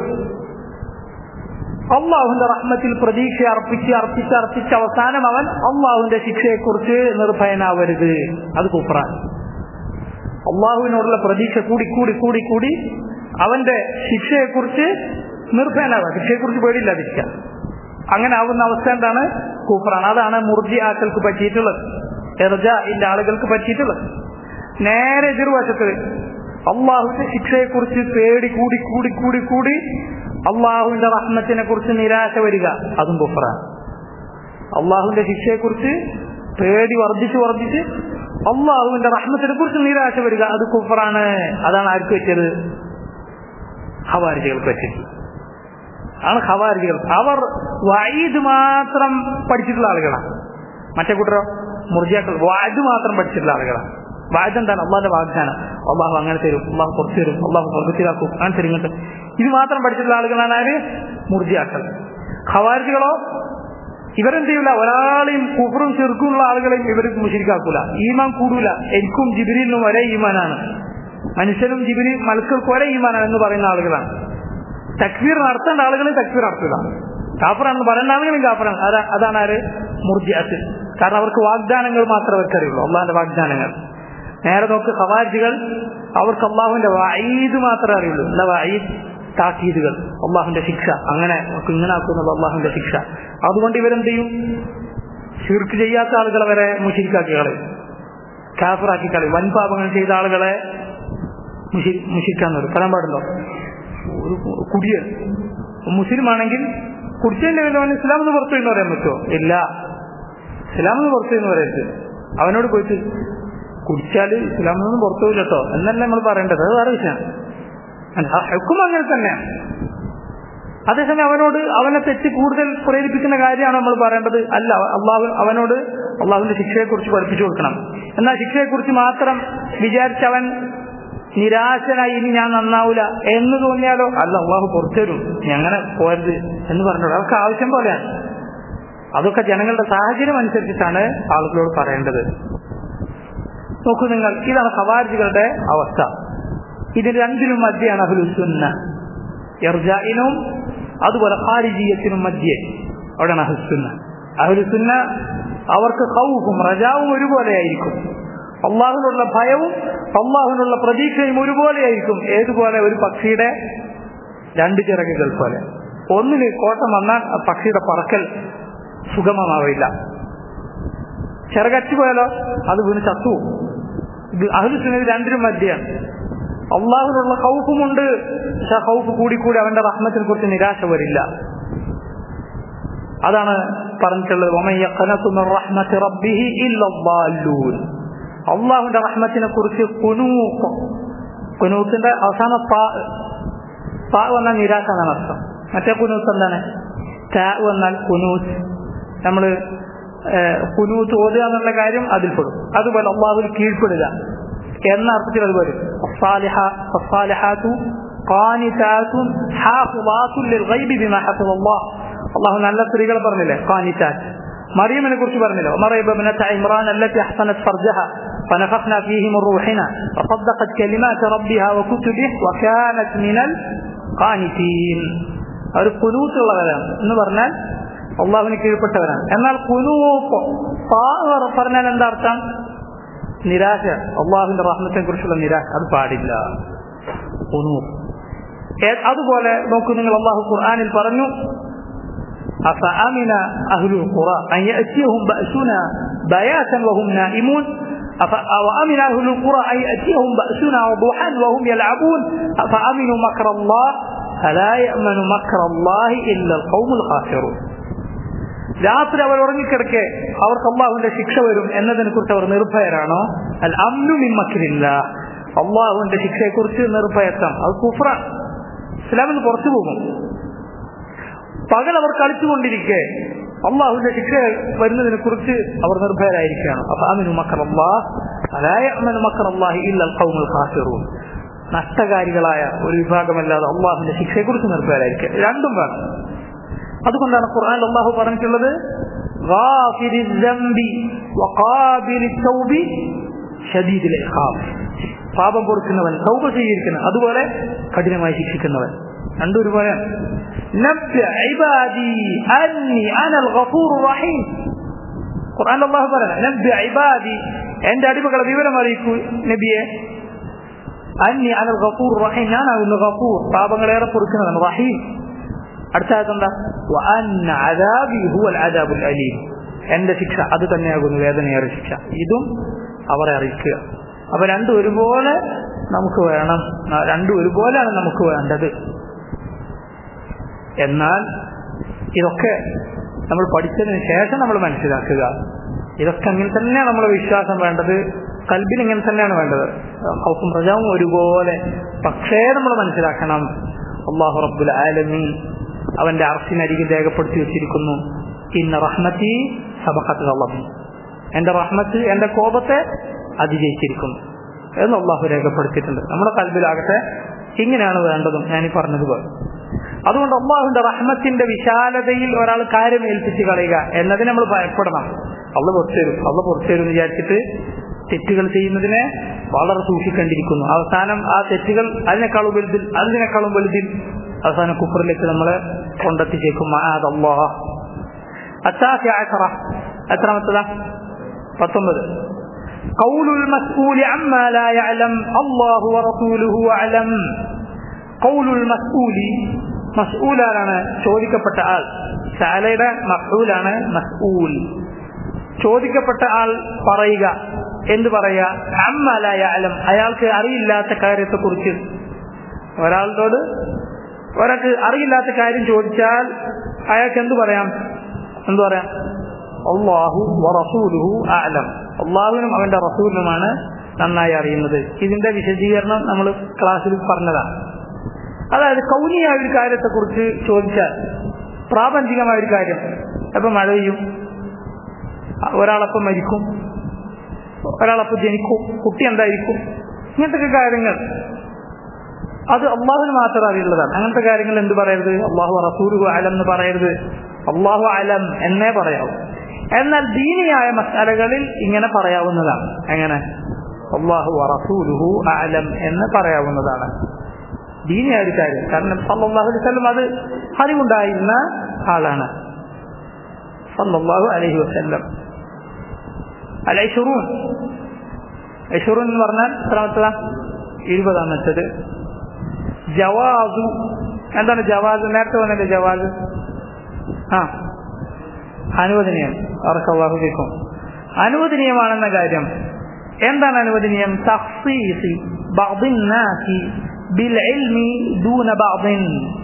അള്ളാഹുവിന്റെ റഹ്മത്തിൽ പ്രതീക്ഷ അർപ്പിച്ച് അർപ്പിച്ച് അർപ്പിച്ച് അവസാനം അവൻ അള്ളാഹുവിന്റെ ശിക്ഷയെക്കുറിച്ച് നിർഭയനാവരുത് അത് കുപ്രാൻ അള്ളാഹുവിനോടുള്ള പ്രതീക്ഷ കൂടി കൂടി കൂടി കൂടി അവന്റെ ശിക്ഷയെക്കുറിച്ച് നിർഭയനാവുക ശിക്ഷയെക്കുറിച്ച് പേടിയില്ലാതിരിക്കുക അങ്ങനെ ആവുന്ന അവസ്ഥ എന്താണ് കൂഫറാണ് അതാണ് മുർജി ആക്കൾക്ക് പറ്റിയിട്ടുള്ളത് എർജാന്റെ ആളുകൾക്ക് പറ്റിയിട്ടുള്ളത് നേരെ എതിർവശത്ത് അള്ളാഹുവിന്റെ ശിക്ഷയെക്കുറിച്ച് പേടി കൂടി കൂടി കൂടി കൂടി അള്ളാഹുവിന്റെ റഹ്മത്തിനെ കുറിച്ച് നിരാശ വരിക അതും കുഫറാണ് അള്ളാഹുവിന്റെ ശിക്ഷയെക്കുറിച്ച് പേടി വർദ്ധിച്ച് വർദ്ധിച്ച് അള്ളാഹുവിന്റെ റഹ്മത്തിനെ കുറിച്ച് നിരാശ വരിക അത് കുഫറാണ് അതാണ് ആർക്ക് പറ്റിയത് ഹവാരിജികൾക്ക് പറ്റിയത് ആണ് ഹവാരിജികൾ അവർ വൈദ് മാത്രം പഠിച്ചിട്ടുള്ള ആളുകളാണ് മറ്റേ കൂട്ടരോ മുർജിയാക്കൾ വാജ് മാത്രം പഠിച്ചിട്ടുള്ള ആളുകളാണ് വാജ് എന്താണ് അള്ളാന്റെ വാഗ്ദാനം അള്ളാഹു അങ്ങനെ തരും അള്ളാഹു കുറച്ച് തരും അള്ളാഹു സ്വർഗത്തിലാക്കും അങ്ങനെ തരും ഇങ്ങോട്ട് ഇത് മാത്രം പഠിച്ചിട്ടുള്ള ആളുകളാണ് ആര് മുർജിയാക്കൾ ഖവാരികളോ ഇവരെന്ത് ചെയ്യൂല ഒരാളെയും കുഫറും ചെറുക്കുള്ള ആളുകളെയും ഇവർ മുഷിരിക്കാക്കൂല ഈമാൻ കൂടൂല എനിക്കും ജിബിരിനും ഒരേ ഈമാനാണ് മനുഷ്യനും ജിബിരി മലക്കൾക്ക് ഒരേ ഈമാനാണ് എന്ന് പറയുന്ന ആളുകളാണ് തക്വീർ നടത്തേണ്ട ആളുകൾ തക്വീർ നടത്തുക കാഫറാണെന്ന് പറയുന്ന ആളുകളും കാഫറാണ് അതാ അതാണ് ആര് മുർജിയാത്ത് കാരണം അവർക്ക് വാഗ്ദാനങ്ങൾ മാത്രമേ അവർക്കറിയുള്ളൂ അള്ളാഹിന്റെ വാഗ്ദാനങ്ങൾ നേരെ നോക്ക് ഖവാരിജികൾ അവർക്ക് അള്ളാഹുവിന്റെ വഈദ് മാത്രമേ അറിയുള്ളൂ എന്താ വഈദ് താക്കീതുകൾ അള്ളാഹുവിന്റെ ശിക്ഷ അങ്ങനെ ഇങ്ങനെ ആക്കുന്നത് അള്ളാഹുവിന്റെ ശിക്ഷ അതുകൊണ്ട് ഇവരെന്ത് ചെയ്യും ഷിർക്ക് ചെയ്യാത്ത ആളുകളെ വരെ മുഷിരിക്കാക്കി കളയും കാഫറാക്കി കളി വൻ പാപങ്ങൾ ചെയ്ത ആളുകളെ മുഷിക്കാൻ വരും പറയാൻ പാടുണ്ടോ ഒരു കുടിയൻ മുസ്ലിം ആണെങ്കിൽ കുടിച്ചതിന്റെ പേരിൽ അവൻ ഇസ്ലാം എന്ന് പുറത്തു എന്ന് പറയാൻ പറ്റുമോ ഇല്ല ഇസ്ലാം എന്ന് പുറത്തു എന്ന് പറയരുത് അവനോട് പോയിട്ട് കുടിച്ചാൽ ഇസ്ലാം നിന്ന് പുറത്തു പോയില്ല കേട്ടോ എന്നല്ല നമ്മൾ പറയേണ്ടത് അത് വേറെ വിഷയം ഹെക്കും അങ്ങനെ തന്നെയാണ് അതേസമയം അവനോട് അവനെ തെറ്റ് കൂടുതൽ പ്രേരിപ്പിക്കുന്ന കാര്യമാണ് നമ്മൾ പറയേണ്ടത് അല്ല അള്ളാഹു അവനോട് അള്ളാഹുവിന്റെ ശിക്ഷയെക്കുറിച്ച് പഠിപ്പിച്ചു കൊടുക്കണം എന്നാൽ ശിക്ഷയെക്കുറിച്ച് മാത്രം വിചാരിച്ച് അവൻ നിരാശനായി ഇനി ഞാൻ നന്നാവൂല എന്ന് തോന്നിയാലോ അല്ല അള്ളാഹു പുറത്തുതരും അങ്ങനെ പോരുത് എന്ന് പറഞ്ഞോളൂ അതൊക്കെ ആവശ്യം പോലെയാണ് അതൊക്കെ ജനങ്ങളുടെ സാഹചര്യം അനുസരിച്ചിട്ടാണ് ആളുകളോട് പറയേണ്ടത് നോക്കൂ നിങ്ങൾ ഇതാണ് ഖവാരികളുടെ അവസ്ഥ ഇതിന് രണ്ടിനും മധ്യയാണ് അഹുലുസുന്ന എർജായിനും അതുപോലെ ഖാരിജീയത്തിനും മധ്യേ അവിടെയാണ് അഹുസുന്ന അഹുലുസുന്ന അവർക്ക് ഹൗഫും റജാവും ഒരുപോലെയായിരിക്കും അള്ളാഹുനുള്ള ഭയവും അള്ളാഹുനുള്ള പ്രതീക്ഷയും ഒരുപോലെയായിരിക്കും ഏതുപോലെ ഒരു പക്ഷിയുടെ രണ്ട് ചിറകുകൾ പോലെ ഒന്നിന് കോട്ടം വന്നാൽ ആ പക്ഷിയുടെ പറക്കൽ സുഗമമാവില്ല ചിറകച്ചു പോയാലോ അത് വീണ് ചത്തു ഇത് അഹുലുസുന്നത് രണ്ടിനും മധ്യയാണ് അള്ളാഹുനുള്ള ഹൗഫുമുണ്ട് പക്ഷെ ഹൗഫ് കൂടിക്കൂടി അവന്റെ റഹ്മത്തിനെ കുറിച്ച് നിരാശ വരില്ല അതാണ് പറഞ്ഞിട്ടുള്ളത് അള്ളാഹുന്റെ റഹ്മത്തിനെ കുറിച്ച് കുനൂത്ത് കുനൂത്തിന്റെ അവസാന പാ പാ വന്നാൽ നിരാശ എന്നാണ് അർത്ഥം മറ്റേ കുനൂത്ത് എന്താണ് ടാ വന്നാൽ കുനൂത്ത് നമ്മള് കുനൂത്ത് ഓതുക എന്നുള്ള കാര്യം അതിൽപ്പെടും അതുപോലെ അള്ളാഹുൽ കീഴ്പ്പെടുക എന്ന അർത്ഥത്തിൽ അത് വരും അള്ളാഹു നല്ല സ്ത്രീകളെ പറഞ്ഞില്ലേ ഖാനിറ്റാറ്റ് മറിയമിനെ കുറിച്ച് പറഞ്ഞില്ലേ ഇമ്രാൻ التي احسنت فرجها فنفخنا فيه من روحنا وصدقت كلمات ربها وكتبه وكانت من القانتين ഒരു കുനൂത്തുള്ളവരാണ് എന്ന് പറഞ്ഞാൽ അള്ളാഹുവിന് കീഴ്പ്പെട്ടവരാണ് എന്നാൽ കുനൂപ്പ് പറഞ്ഞാൽ എന്താ അർത്ഥം നിരാശ അള്ളാഹുവിന്റെ റഹ്മത്തെ കുറിച്ചുള്ള നിരാശ അത് പാടില്ല അതുപോലെ നോക്കൂ നിങ്ങൾ അള്ളാഹു ഖുർആാനിൽ പറഞ്ഞു أفأمن أهل القرى أن يأتيهم بأسنا بياتا وهم نائمون أوأمن أهل القرى أن يأتيهم بأسنا وضحى وهم يلعبون أفأمنوا مكر الله فلا يأمن مكر الله إلا القوم الخاسرون രാത്രി അവർ ഉറങ്ങിക്കിടക്കെ അവർക്ക് അള്ളാഹുവിന്റെ ശിക്ഷ വരും എന്നതിനെ കുറിച്ച് അവർ നിർഭയരാണോ അൽ അമ്നു മിമ്മക്കില്ല അള്ളാഹുവിന്റെ ശിക്ഷയെ കുറിച്ച് നിർഭയത്വം അത് കുഫ്ര ഇസ്ലാമിൽ പുറത്തു പോകും പകൽ അവർ കളിച്ചുകൊണ്ടിരിക്കെ അള്ളാഹുവിന്റെ ശിക്ഷ വരുന്നതിനെ കുറിച്ച് അവർ നിർഭയരായിരിക്കുകയാണ് അപ്പൊ അമിനു മക്കർ അള്ളാഹ് മക്കർ അള്ളാഹി ഇല്ല കൗമുൽ ഖാസിറൂൻ നഷ്ടകാരികളായ ഒരു വിഭാഗമല്ലാതെ അള്ളാഹുവിന്റെ ശിക്ഷയെ കുറിച്ച് നിർഭയരായിരിക്കുക രണ്ടും വേണം അതുകൊണ്ടാണ് ഖുർആൻ അള്ളാഹു പറഞ്ഞിട്ടുള്ളത് പാപം പൊറുക്കുന്നവൻ സൗപ സ്വീകരിക്കുന്നവൻ അതുപോലെ കഠിനമായി ശിക്ഷിക്കുന്നവൻ രണ്ടും ഒരുപോലെ ഖുർആൻ അള്ളാഹു പറയുന്നത് എന്റെ അടിമകളെ വിവരം അറിയിക്കൂ നബിയെ അന്നി അനൽ ഗഫൂർ റഹീം ഞാനാകുന്നു ഗഫൂർ പാപങ്ങളേറെ പൊറുക്കുന്നവൻ റഹീം അടുത്ത എന്താ അലീം എന്റെ ശിക്ഷ അത് തന്നെയാകുന്നു വേദനയേറെ ശിക്ഷ ഇതും അവരെ അറിയിക്കുക അപ്പൊ രണ്ടും ഒരുപോലെ നമുക്ക് വേണം രണ്ടും ഒരുപോലെയാണ് നമുക്ക് വേണ്ടത് എന്നാൽ ഇതൊക്കെ നമ്മൾ പഠിച്ചതിന് ശേഷം നമ്മൾ മനസ്സിലാക്കുക ഇതൊക്കെ അങ്ങനെ തന്നെയാണ് നമ്മളെ വിശ്വാസം വേണ്ടത് കൽബിൽ ഇങ്ങനെ തന്നെയാണ് വേണ്ടത് ഹൗസും പ്രജാവും ഒരുപോലെ പക്ഷേ നമ്മൾ മനസ്സിലാക്കണം അള്ളാഹു റബ്ബുൽ ആലമീൻ അവന്റെ അർഷിനരികിൽ രേഖപ്പെടുത്തി വെച്ചിരിക്കുന്നു ഇന്ന റഹ്മത്തി സബഹത്ത് അള്ളഹി എന്റെ റഹ്മത്ത് എന്റെ കോപത്തെ അതിജയിച്ചിരിക്കുന്നു എന്ന് അള്ളാഹു രേഖപ്പെടുത്തിയിട്ടുണ്ട് നമ്മുടെ കൽബിലാകട്ടെ ഇങ്ങനെയാണ് വേണ്ടതും ഞാനീ പറഞ്ഞതുപോലെ അതുകൊണ്ട് അള്ളാഹുന്റെ റഹ്മത്തിന്റെ വിശാലതയിൽ ഒരാൾ കാര്യം ഏൽപ്പിച്ച് കളയുക എന്നതിന് നമ്മൾ ഭയപ്പെടണം അള്ള പുറത്തുതരും അള്ള പുറത്തുതരും വിചാരിച്ചിട്ട് തെറ്റുകൾ ചെയ്യുന്നതിനെ വളരെ സൂക്ഷിക്കേണ്ടിയിരിക്കുന്നു അവസാനം ആ തെറ്റുകൾ അതിനേക്കാളും വലുതിൽ അതിനേക്കാളും വലുതിൽ അവസാനം കുഫറിലേക്ക് നമ്മളെ കൊണ്ടെത്തിച്ചേക്കും എത്രാമത്തതാ പത്തൊമ്പത് قول المسؤول عما لا يعلم الله ورسوله أعلم قول المسؤول മസ്ഊലാണ് ചോദിക്കപ്പെട്ട ആൾ സാലയുടെ മസ്ഊലാണ് മസ്ഊൽ ചോദിക്കപ്പെട്ട ആൾ പറയുക എന്ത് പറയാ അമ്മലായ അലം അയാൾക്ക് അറിയില്ലാത്ത കാര്യത്തെക്കുറിച്ച് ഒരാളോട് ഒരാൾക്ക് അറിയില്ലാത്ത കാര്യം ചോദിച്ചാൽ അയാൾക്ക് എന്ത് പറയാം എന്ത് പറയാം അള്ളാഹു റസൂലുഹു ആലം അള്ളാഹുവിനും അവന്റെ റസൂലിനുമാണ് നന്നായി അറിയുന്നത് ഇതിന്റെ വിശദീകരണം നമ്മൾ ക്ലാസ്സിൽ പറഞ്ഞതാണ് അതായത് കൗനിയായ ഒരു കാര്യത്തെക്കുറിച്ച് ചോദിച്ചാൽ പ്രാപഞ്ചികമായ ഒരു കാര്യം എപ്പം മഴ പെയ്യും ഒരാളപ്പം മരിക്കും ഒരാളപ്പം ജനിക്കും കുട്ടി എന്തായിരിക്കും ഇങ്ങനത്തെ കാര്യങ്ങൾ അത് അള്ളാഹുവിന് മാത്രം അറിയുള്ളതാണ് അങ്ങനത്തെ കാര്യങ്ങൾ എന്ത് പറയരുത് അള്ളാഹു റസൂലു അലം എന്ന് പറയരുത് അള്ളാഹു അലം എന്നേ പറയാവൂ എന്നാൽ ദീനിയായ മസാലകളിൽ ഇങ്ങനെ പറയാവുന്നതാണ് എങ്ങനെ അള്ളാഹു റസൂലുഹു അലം എന്ന് പറയാവുന്നതാണ് ദീനിയായ ഒരു കാര്യം കാരണം സല്ലല്ലാഹു അലൈഹി വസല്ലം അത് അറിവുണ്ടായിരുന്ന ആളാണ് സല്ലല്ലാഹു അലൈഹി വസല്ലം അൽ ഐഷുറൂൻ ഐഷുറൂൻ എന്ന് പറഞ്ഞാൽ എത്രാമത്തതാ ഇരുപതാമത്തത് ജവാസു എന്താണ് ജവാസ് നേരത്തെ പറഞ്ഞല്ലേ ജവാസ് ആ അനുവദനീയം അവർക്കവാഹുക്കും അനുവദനീയമാണെന്ന കാര്യം എന്താണ് അനുവദനീയം തഖ്സീസി ബഅദിൻ നാസി ബിൽ ഇൽമി ദൂന ബഅദിൻ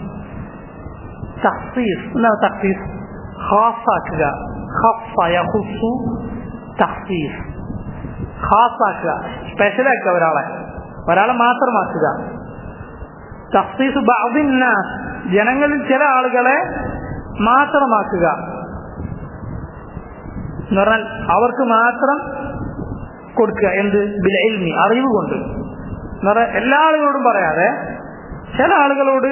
തഖ്സീസ് എന്താണ് തഖ്സീസ് ഖാസാക്കുക ഖഫ യഖുസു തഖ്സീസ് ഖാസാക്കുക സ്പെഷ്യലാക്കുക ഒരാളെ ഒരാളെ മാത്രമാക്കുക തഖ്സീസ് ബഅദിൻ നാസ് ജനങ്ങളിൽ ചില ആളുകളെ മാത്രമാക്കുക എന്ന് പറഞ്ഞാൽ അവർക്ക് മാത്രം കൊടുക്കുക എന്ത് ബിൽ ഇൽമി അറിവ് കൊണ്ട് എന്ന് പറഞ്ഞാൽ എല്ലാ ആളുകളോടും പറയാതെ ചില ആളുകളോട്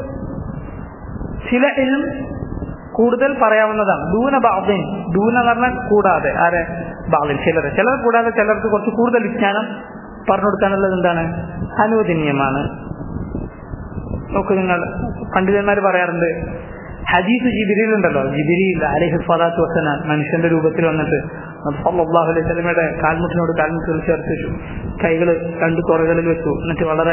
ചില ഇൽം കൂടുതൽ പറയാവുന്നതാണ് ദൂന ബാദിൻ ദൂന എന്ന് പറഞ്ഞാൽ കൂടാതെ ആരെ ബാദിൻ ചിലർ ചിലർ കൂടാതെ ചിലർക്ക് കുറച്ച് കൂടുതൽ വിജ്ഞാനം പറഞ്ഞു കൊടുക്കാനുള്ളത് എന്താണ് അനുവദനീയമാണ് നോക്കൂ നിങ്ങൾ പണ്ഡിതന്മാർ പറയാറുണ്ട് ഹദീസ് ജിബിരിയിൽ ഉണ്ടല്ലോ ജിബിരിയിൽ അലഹി സ്വലാത്തു വസ്സന മനുഷ്യന്റെ രൂപത്തിൽ വന്നിട്ട് അള്ളാഹു അലൈഹി സ്വലമയുടെ കാൽമുട്ടിനോട് കാൽമുട്ടിൽ ചേർത്ത് വെച്ചു കൈകൾ രണ്ട് തുറകളിൽ വെച്ചു എന്നിട്ട് വളരെ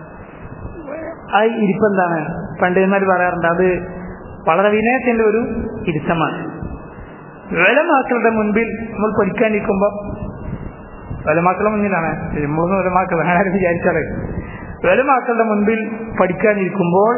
ആ ഇരിപ്പെന്താണ് പണ്ഡിതന്മാർ പറയാറുണ്ട് അത് വളരെ വിനയത്തിന്റെ ഒരു ഇരുത്തമാണ് വിലമാക്കളുടെ മുൻപിൽ നമ്മൾ പഠിക്കാനിരിക്കുമ്പോൾ വിലമാക്കളുടെ മുന്നിലാണ് നമ്മളൊന്നും വിലമാക്കൾ ആരും വിചാരിച്ചാലേ വിലമാക്കളുടെ മുൻപിൽ പഠിക്കാനിരിക്കുമ്പോൾ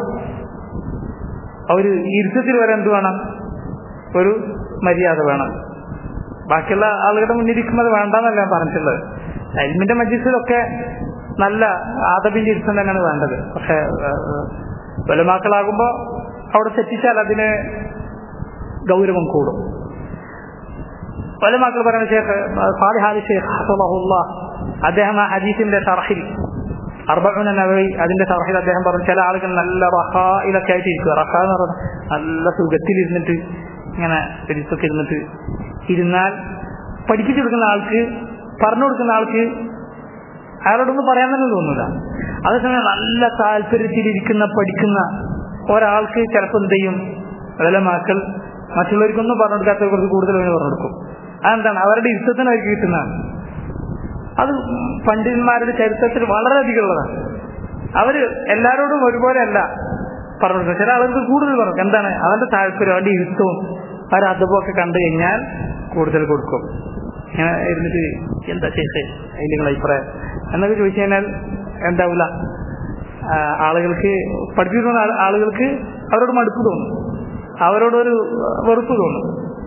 അവർ ഇരുത്തത്തിൽ വരെ എന്ത് വേണം ഒരു മര്യാദ വേണം ബാക്കിയുള്ള ആളുകളുടെ മുന്നിരിക്കുന്നത് വേണ്ടെന്നല്ല ഞാൻ പറഞ്ഞിട്ടുള്ളത് അൽമിന്റെ മജീസിലൊക്കെ നല്ല ആദബിന്റെ ഇരുത്തം തന്നെയാണ് വേണ്ടത് പക്ഷെ വലുമാക്കളാകുമ്പോൾ അവിടെ തെറ്റിച്ചാൽ അതിന് ഗൗരവം കൂടും വലുമാക്കൾ പറയുന്ന ഷേഖ് സാലിഹാലി ഷേഖ് ഹസബഹുല്ല അദ്ദേഹം ആ ഹദീസിന്റെ ഷർഹിൽ അർബുന നബി അതിന്റെ ഷർഹിൽ അദ്ദേഹം പറഞ്ഞു ചില ആളുകൾ നല്ല റഹായിലൊക്കെ ആയിട്ട് ഇരിക്കുക റഹ എന്ന് പറഞ്ഞാൽ നല്ല സുഖത്തിലിരുന്നിട്ട് ഇങ്ങനെ പെരിസൊക്കെ ഇരുന്നിട്ട് ഇരുന്നാൽ പഠിപ്പിച്ചു കൊടുക്കുന്ന ആൾക്ക് പറഞ്ഞു കൊടുക്കുന്ന ആൾക്ക് അയാളോടൊന്നും പറയാൻ തന്നെ തോന്നില്ല അതേസമയം നല്ല താല്പര്യത്തിലിരിക്കുന്ന പഠിക്കുന്ന ഒരാൾക്ക് ചിലപ്പോൾ എന്ത് ചെയ്യും വിലമാക്കൾ മറ്റുള്ളവർക്കൊന്നും പറഞ്ഞു കൊടുക്കാത്ത കുറച്ച് കൂടുതൽ അവന് പറഞ്ഞു കൊടുക്കും അതെന്താണ് അവരുടെ ഇഷ്ടത്തിന് അവർക്ക് കിട്ടുന്നതാണ് അത് പണ്ഡിതന്മാരുടെ ചരിത്രത്തിൽ വളരെയധികം ഉള്ളതാണ് അവര് എല്ലാരോടും ഒരുപോലെ അല്ല പറഞ്ഞു കൊടുക്കുക ചില ആളുകൾക്ക് കൂടുതൽ പറഞ്ഞു എന്താണ് അവന്റെ താല്പര്യം അവന്റെ ഇരുത്തവും അവരുടെ അതുമൊക്കെ കണ്ടു കഴിഞ്ഞാൽ കൂടുതൽ കൊടുക്കും ഇങ്ങനെ ഇരുന്നിട്ട് എന്താ ചെയ്തേ അതിൽ നിങ്ങളുടെ അഭിപ്രായം എന്നൊക്കെ ചോദിച്ചു കഴിഞ്ഞാൽ എന്താവില്ല ആളുകൾക്ക് പഠിപ്പിക്കുന്ന ആളുകൾക്ക് അവരോട് മടുപ്പ് തോന്നും അവരോടൊരു വെറുപ്പ് തോന്നും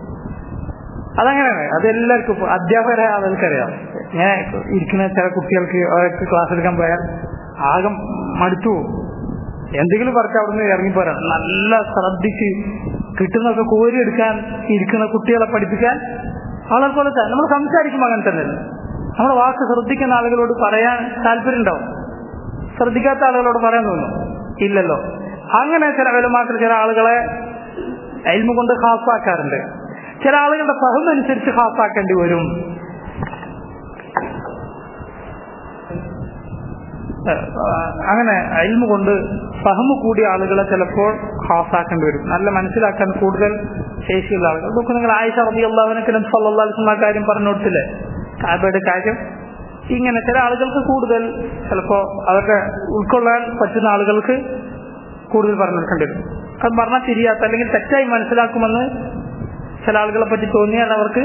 അതങ്ങനെയാണ് അതെല്ലാവർക്കും അധ്യാപകരായ ആളുകൾക്കറിയാം ഇങ്ങനെ ഇരിക്കുന്ന ചില കുട്ടികൾക്ക് അവർക്ക് ക്ലാസ് എടുക്കാൻ പോയാൽ ആകെ മടുത്തു പോകും എന്തെങ്കിലും പറഞ്ഞ് അവിടുന്ന് ഇറങ്ങിപ്പോരാ നല്ല ശ്രദ്ധിച്ച് കിട്ടുന്നൊക്കെ കോരിയെടുക്കാൻ ഇരിക്കുന്ന കുട്ടികളെ പഠിപ്പിക്കാൻ ആളുകൾ പോലെ തന്നെ നമ്മൾ സംസാരിക്കുമ്പോൾ അങ്ങനെ തന്നെ നമ്മുടെ വാക്ക് ശ്രദ്ധിക്കുന്ന ആളുകളോട് പറയാൻ താല്പര്യം ഉണ്ടാവും ശ്രദ്ധിക്കാത്ത ആളുകളോട് പറയാൻ തോന്നും ഇല്ലല്ലോ അങ്ങനെ ചില വിലമാക്കൾ ചില ആളുകളെ അയൽമ കൊണ്ട് ഹാസാക്കാറുണ്ട് ചില ആളുകളുടെ ഫഹം അനുസരിച്ച് ഹാസാക്കേണ്ടി വരും അങ്ങനെ അയൽമ കൊണ്ട് ഫഹമ് കൂടിയ ആളുകളെ ചിലപ്പോൾ ഹാസാക്കേണ്ടി വരും നല്ല മനസ്സിലാക്കാൻ കൂടുതൽ ശേഷിയുള്ള ആളുകൾ നോക്കൂ നിങ്ങൾ ആയിഷ റബി അള്ളാഹുനൊക്കെ സല്ലാസ്മ കാര്യം പറഞ്ഞു കൊടുത്തില്ലേ കാബയുടെ കാര്യം ഇങ്ങനെ ചില ആളുകൾക്ക് കൂടുതൽ ചിലപ്പോ അവരുടെ ഉൾക്കൊള്ളാൻ പറ്റുന്ന ആളുകൾക്ക് കൂടുതൽ പറഞ്ഞു കൊടുക്കേണ്ടി വരും അത് പറഞ്ഞാൽ തിരിയാത്ത അല്ലെങ്കിൽ തെറ്റായി മനസ്സിലാക്കുമെന്ന് ചില ആളുകളെ പറ്റി തോന്നിയാൽ അവർക്ക്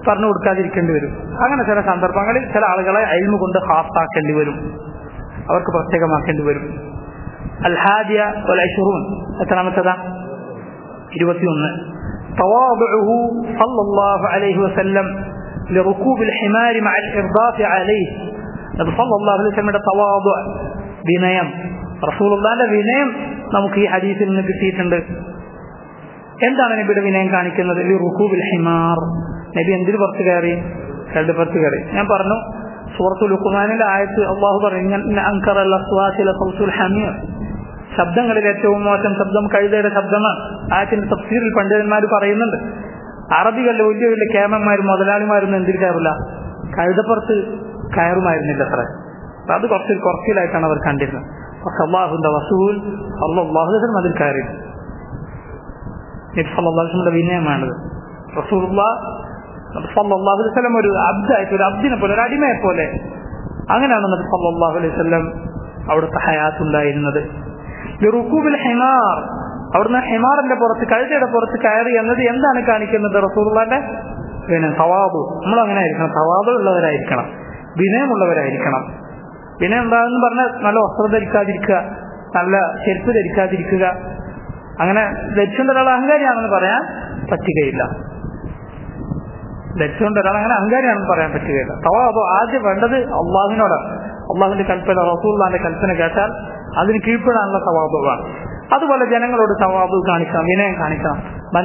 പറഞ്ഞു കൊടുക്കാതിരിക്കേണ്ടി വരും അങ്ങനെ ചില സന്ദർഭങ്ങളിൽ ചില ആളുകളെ അയിൽമ കൊണ്ട് ഹാഫാക്കേണ്ടി വരും അവർക്ക് പ്രത്യേകമാക്കേണ്ടി വരും അൽഹാദിയ ഒലൈഷുറൂൻ എത്രാമത്തതാ ഇരുപത്തിയൊന്ന് تواضعه صلى الله عليه وسلم لركوب الحمار مع الإرضاف عليه നബി സല്ലല്ലാഹു അലൈഹി വസല്ലമയുടെ തവാദു വിനയം റസൂലുള്ളാഹിന്റെ വിനയം നമുക്ക് ഈ ഹദീസിൽ നിന്ന് കിട്ടിയിട്ടുണ്ട് എന്താണ് നബിയുടെ വിനയം കാണിക്കുന്നത് ഈ റുക്കൂബിൽ ഹിമാർ നബി എന്തിന് പുറത്ത് കയറി കഴുത പുറത്ത് കയറി ഞാൻ പറഞ്ഞു സൂറത്തു ലുക്കുമാനിലെ ആയത്ത് അള്ളാഹു പറഞ്ഞു അങ്കറൽ അസ്വാസിലെ സൗസുൽ ഹമീർ ശബ്ദങ്ങളിൽ ഏറ്റവും മോശം ശബ്ദം കഴുതയുടെ ശബ്ദമാണ് ആയത്തിന്റെ തഫ്സീറിൽ പണ്ഡിതന്മാർ പറയുന്നുണ്ട് അറബികളിലെ വലിയ വലിയ ക്യാമന്മാരും മുതലാളിമാരൊന്നും എന്തിൽ കയറില്ല കഴുതപ്പുറത്ത് കയറുമായിരുന്നില്ല അത്ര അപ്പൊ അത് കുറച്ച് കുറച്ചിലായിട്ടാണ് അവർ കണ്ടിരുന്നത് പക്ഷെ അള്ളാഹുന്റെ വസൂൽ അള്ളാഹുദൻ അതിൽ കയറി നബ്സല്ലാസ്ലമിന്റെ വിനയമാണിത് റസൂലുള്ള സല്ലാഹു അലൈഹി സ്വലം ഒരു അബ്ദായിട്ട് ഒരു അബ്ദിനെ പോലെ ഒരു അടിമയെ പോലെ അങ്ങനെയാണ് നബി സല്ലാഹു അലൈഹി സ്വലം അവിടുത്തെ ഹയാത്തുണ്ടായിരുന്നത് റുക്കൂബിൽ ഹിമാർ അവിടുന്ന് ഹിമാറിന്റെ പുറത്ത് കഴുതയുടെ പുറത്ത് കയറി എന്നത് എന്താണ് കാണിക്കുന്നത് റസൂർലാന്റെ പിന്നെ തവാബു നമ്മൾ അങ്ങനെ ആയിരിക്കണം തവാബു ഉള്ളവരായിരിക്കണം വിനയമുള്ളവരായിരിക്കണം വിനയം എന്താണെന്ന് പറഞ്ഞാൽ നല്ല വസ്ത്രം ധരിക്കാതിരിക്കുക നല്ല ചെരുപ്പ് ധരിക്കാതിരിക്കുക അങ്ങനെ ധരിച്ചുകൊണ്ട് ഒരാൾ അഹങ്കാരിയാണെന്ന് പറയാൻ പറ്റുകയില്ല ധരിച്ചുകൊണ്ട് ഒരാൾ അങ്ങനെ അഹങ്കാരിയാണെന്ന് പറയാൻ പറ്റുകയില്ല തവാബു ആദ്യം വേണ്ടത് അള്ളാഹുവിനോടാണ് അള്ളാഹുവിന്റെ കൽപ്പന റസൂള്ളാന്റെ കൽപ്പന കേട്ടാൽ അതിന് കീഴ്പ്പെടാനുള്ള സവാബുകളാണ് അതുപോലെ ജനങ്ങളോട് സവാബ് കാണിക്കണം വിനയം കാണിക്കണം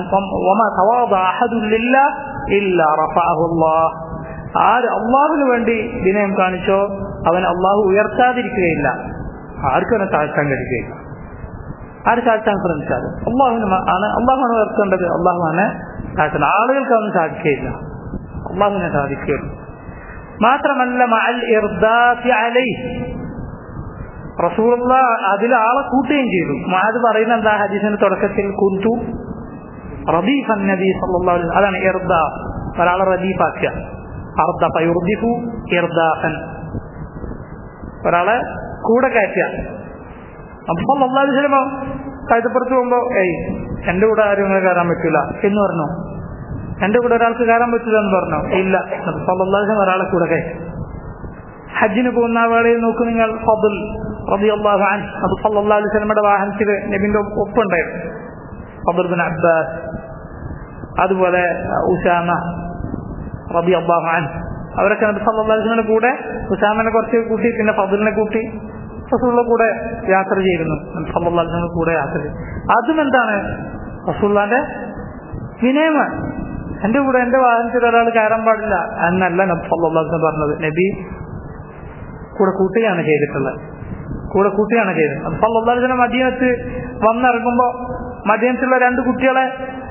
ആര് അള്ളാഹുവിന് വേണ്ടി വിനയം കാണിച്ചോ അവൻ അള്ളാഹു ഉയർത്താതിരിക്കുകയില്ല ആർക്കും അവനെ താഴ്ത്താൻ കഴിയുകയില്ല ആര് താഴ്ത്താൻ ശ്രമിച്ചാലും അള്ളാഹുവിന് ആണ് അള്ളാഹുവാണ് ഉയർത്തേണ്ടത് അള്ളാഹുവാണ് താഴ്ത്തേണ്ടത് ആളുകൾക്ക് അതൊന്നും സാധിക്കുകയില്ല അള്ളാഹുവിനെ സാധിക്കുകയുള്ളൂ മാത്രമല്ല മഅൽ ഇർദാഫി അലൈഹി റസൂലുള്ള അതിൽ ആളെ കൂട്ടുകയും ചെയ്തു മാത് പറയുന്ന എന്താ ഹദീസിന്റെ തുടക്കത്തിൽ കുന്തു റദീഫൻ നബി സല്ലല്ലാഹു അലൈഹി അതാണ് ഇർദാ ഒരാളെ റദീഫാക്കുക അർദഫ യുർദിഫു ഇർദാഫൻ ഒരാളെ കൂടെ കയറ്റുക അപ്പൊ സല്ലല്ലാഹു അലൈഹി വസല്ലം കഴുതപ്പുറത്ത് പോകുമ്പോ ഏയ് എന്റെ കൂടെ ആരും ഇങ്ങനെ കയറാൻ പറ്റില്ല എന്ന് പറഞ്ഞു എന്റെ കൂടെ ഒരാൾക്ക് കയറാൻ പറ്റില്ല എന്ന് പറഞ്ഞു ഇല്ല സല്ലല്ലാഹു അലൈഹി വസല്ലം ഒരാളെ കൂടെ കയറ്റി ഹജ്ജിന് പോകുന്ന വേളയിൽ നോക്കൂ നിങ്ങൾ ഫضل റളിയല്ലാഹു അൻഹു അത് സല്ലല്ലാഹു അലൈഹി വസല്ലമയുടെ വാഹനത്തിൽ നബിന്റെ ഒപ്പുണ്ടായിരുന്നു ഫضل ബിൻ അബ്ബാസ് അതുപോലെ ഉസാമ റളിയല്ലാഹു അൻഹു അവരൊക്കെ നബി സല്ലല്ലാഹു അലൈഹി വസല്ലമയുടെ കൂടെ ഉസാമനെ കുറച്ച് കൂട്ടി പിന്നെ ഫضലിനെ കൂട്ടി റസൂലുള്ള കൂടെ യാത്ര ചെയ്തിരുന്നു നബി സല്ലല്ലാഹു അലൈഹി വസല്ലമയുടെ കൂടെ യാത്ര ചെയ്തു അതും എന്താണ് റസൂലുള്ളാന്റെ വിനയമാണ് എന്റെ കൂടെ എന്റെ വാഹനത്തിൽ ഒരാൾ കയറാൻ പാടില്ല എന്നല്ല നബി സല്ലല്ലാഹു അലൈഹി വസല്ലം പറഞ്ഞത് നബി കൂടെ കൂട്ടുകയാണ് ചെയ്തിട്ടുള്ളത് കൂടെ കൂട്ടുകയാണ് ചെയ്തത് അത് സല്ലാസിനെ മദീനത്ത് വന്നിറങ്ങുമ്പോ മദീനത്തുള്ള രണ്ട് കുട്ടികളെ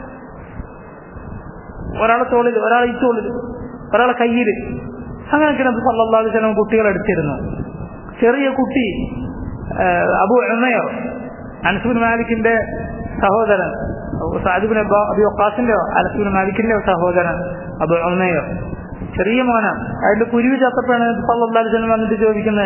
ഒരാളെ തോളിൽ ഒരാളെ ഈ തോളിൽ ഒരാളെ കയ്യിൽ അങ്ങനെയൊക്കെ നമുക്ക് സല്ലാസ്ലം കുട്ടികളെ എടുത്തിരുന്നു ചെറിയ കുട്ടി അബു എണ്ണയോ അനസുബിൻ മാലിക്കിന്റെ സഹോദരൻ സാദിബിൻ അബി ഒക്കാസിന്റെ അനസുബിൻ മാലിക്കിന്റെ സഹോദരൻ അബു എണ്ണയോ ചെറിയ മോന അതിന്റെ കുരുവി ചത്തപ്പോഴാണ് സല്ലാസ്ലം വന്നിട്ട് ചോദിക്കുന്നത്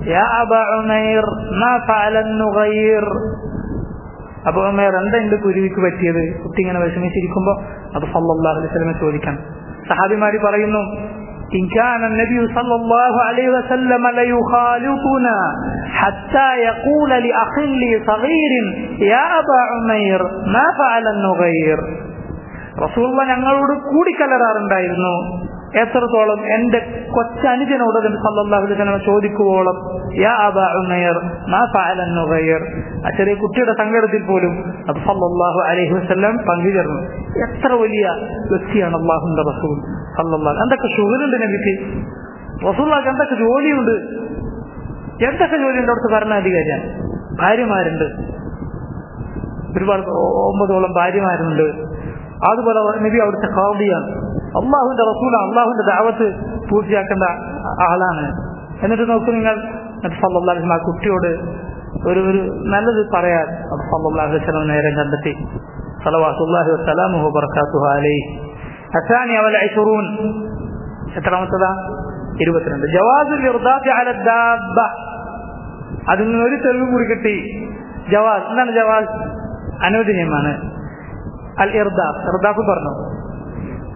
അപ്പൊ ഉമേർ എന്താ എന്റെ കുരുവിക്ക് പറ്റിയത് കുട്ടി ഇങ്ങനെ വിഷമിച്ചിരിക്കുമ്പോ അത് സല്ലാഹു അലൈഹി സ്വലമെ ചോദിക്കാൻ സഹാബിമാര് പറയുന്നു إن كان النبي صلى الله عليه وسلم ليخالطنا حتى يقول لأخ لي صغير يا أبا عمير ما فعل النغير رسول الله ഞങ്ങളോട് കൂടിക്കലറാറുണ്ടായിരുന്നു എത്രത്തോളം എന്റെ കൊച്ചനുജനോട് സല്ലാഹു അലൈഹി ചോദിക്കുവോളം യാ അബാ ഉമയർ മാ ഫഅലൻ നുഗയർ ആ ചെറിയ കുട്ടിയുടെ സങ്കടത്തിൽ പോലും അത് സല്ലല്ലാഹു അലൈഹി വസല്ലം പങ്കുചേർന്നു എത്ര വലിയ വ്യക്തിയാണ് അള്ളാഹുന്റെ റസൂൽ സല്ലല്ലാഹു എന്തൊക്കെ ഷുഗലുണ്ട് നബിക്ക് റസൂള്ളാക്ക് എന്തൊക്കെ ജോലിയുണ്ട് എന്തൊക്കെ ജോലിയുണ്ട് അവിടുത്തെ ഭരണാധികാരിയാണ് ഭാര്യമാരുണ്ട് ഒരുപാട് ഒമ്പതോളം ഭാര്യമാരുണ്ട് അതുപോലെ നബി അവിടുത്തെ കാവടിയാണ് അള്ളാഹുവിന്റെ റസൂല അള്ളാഹുവിന്റെ ദാവത്ത് പൂർത്തിയാക്കേണ്ട ആളാണ് എന്നിട്ട് നോക്കൂ നിങ്ങൾ സല്ലാഹു ആ കുട്ടിയോട് ഒരു ഒരു നല്ലത് പറയാൻ സല്ലാഹു വസ്ലം നേരം കണ്ടെത്തി സലവാസുല്ലാഹി വസ്സലാമുഹു ബർക്കാത്തുഹു അലൈഹി അസാനി അവൽ ഐഷുറൂൻ എത്രാമത്തതാ ഇരുപത്തിരണ്ട് ജവാസുൽ ഇർദാഫി അല ദാബ അതിൽ നിന്ന് ഒരു തെളിവ് കൂടി കിട്ടി ജവാസ് എന്താണ് ജവാസ് അനുവദനീയമാണ് അൽ ഇർദാഫ് ഇർദാഫ് പറഞ്ഞു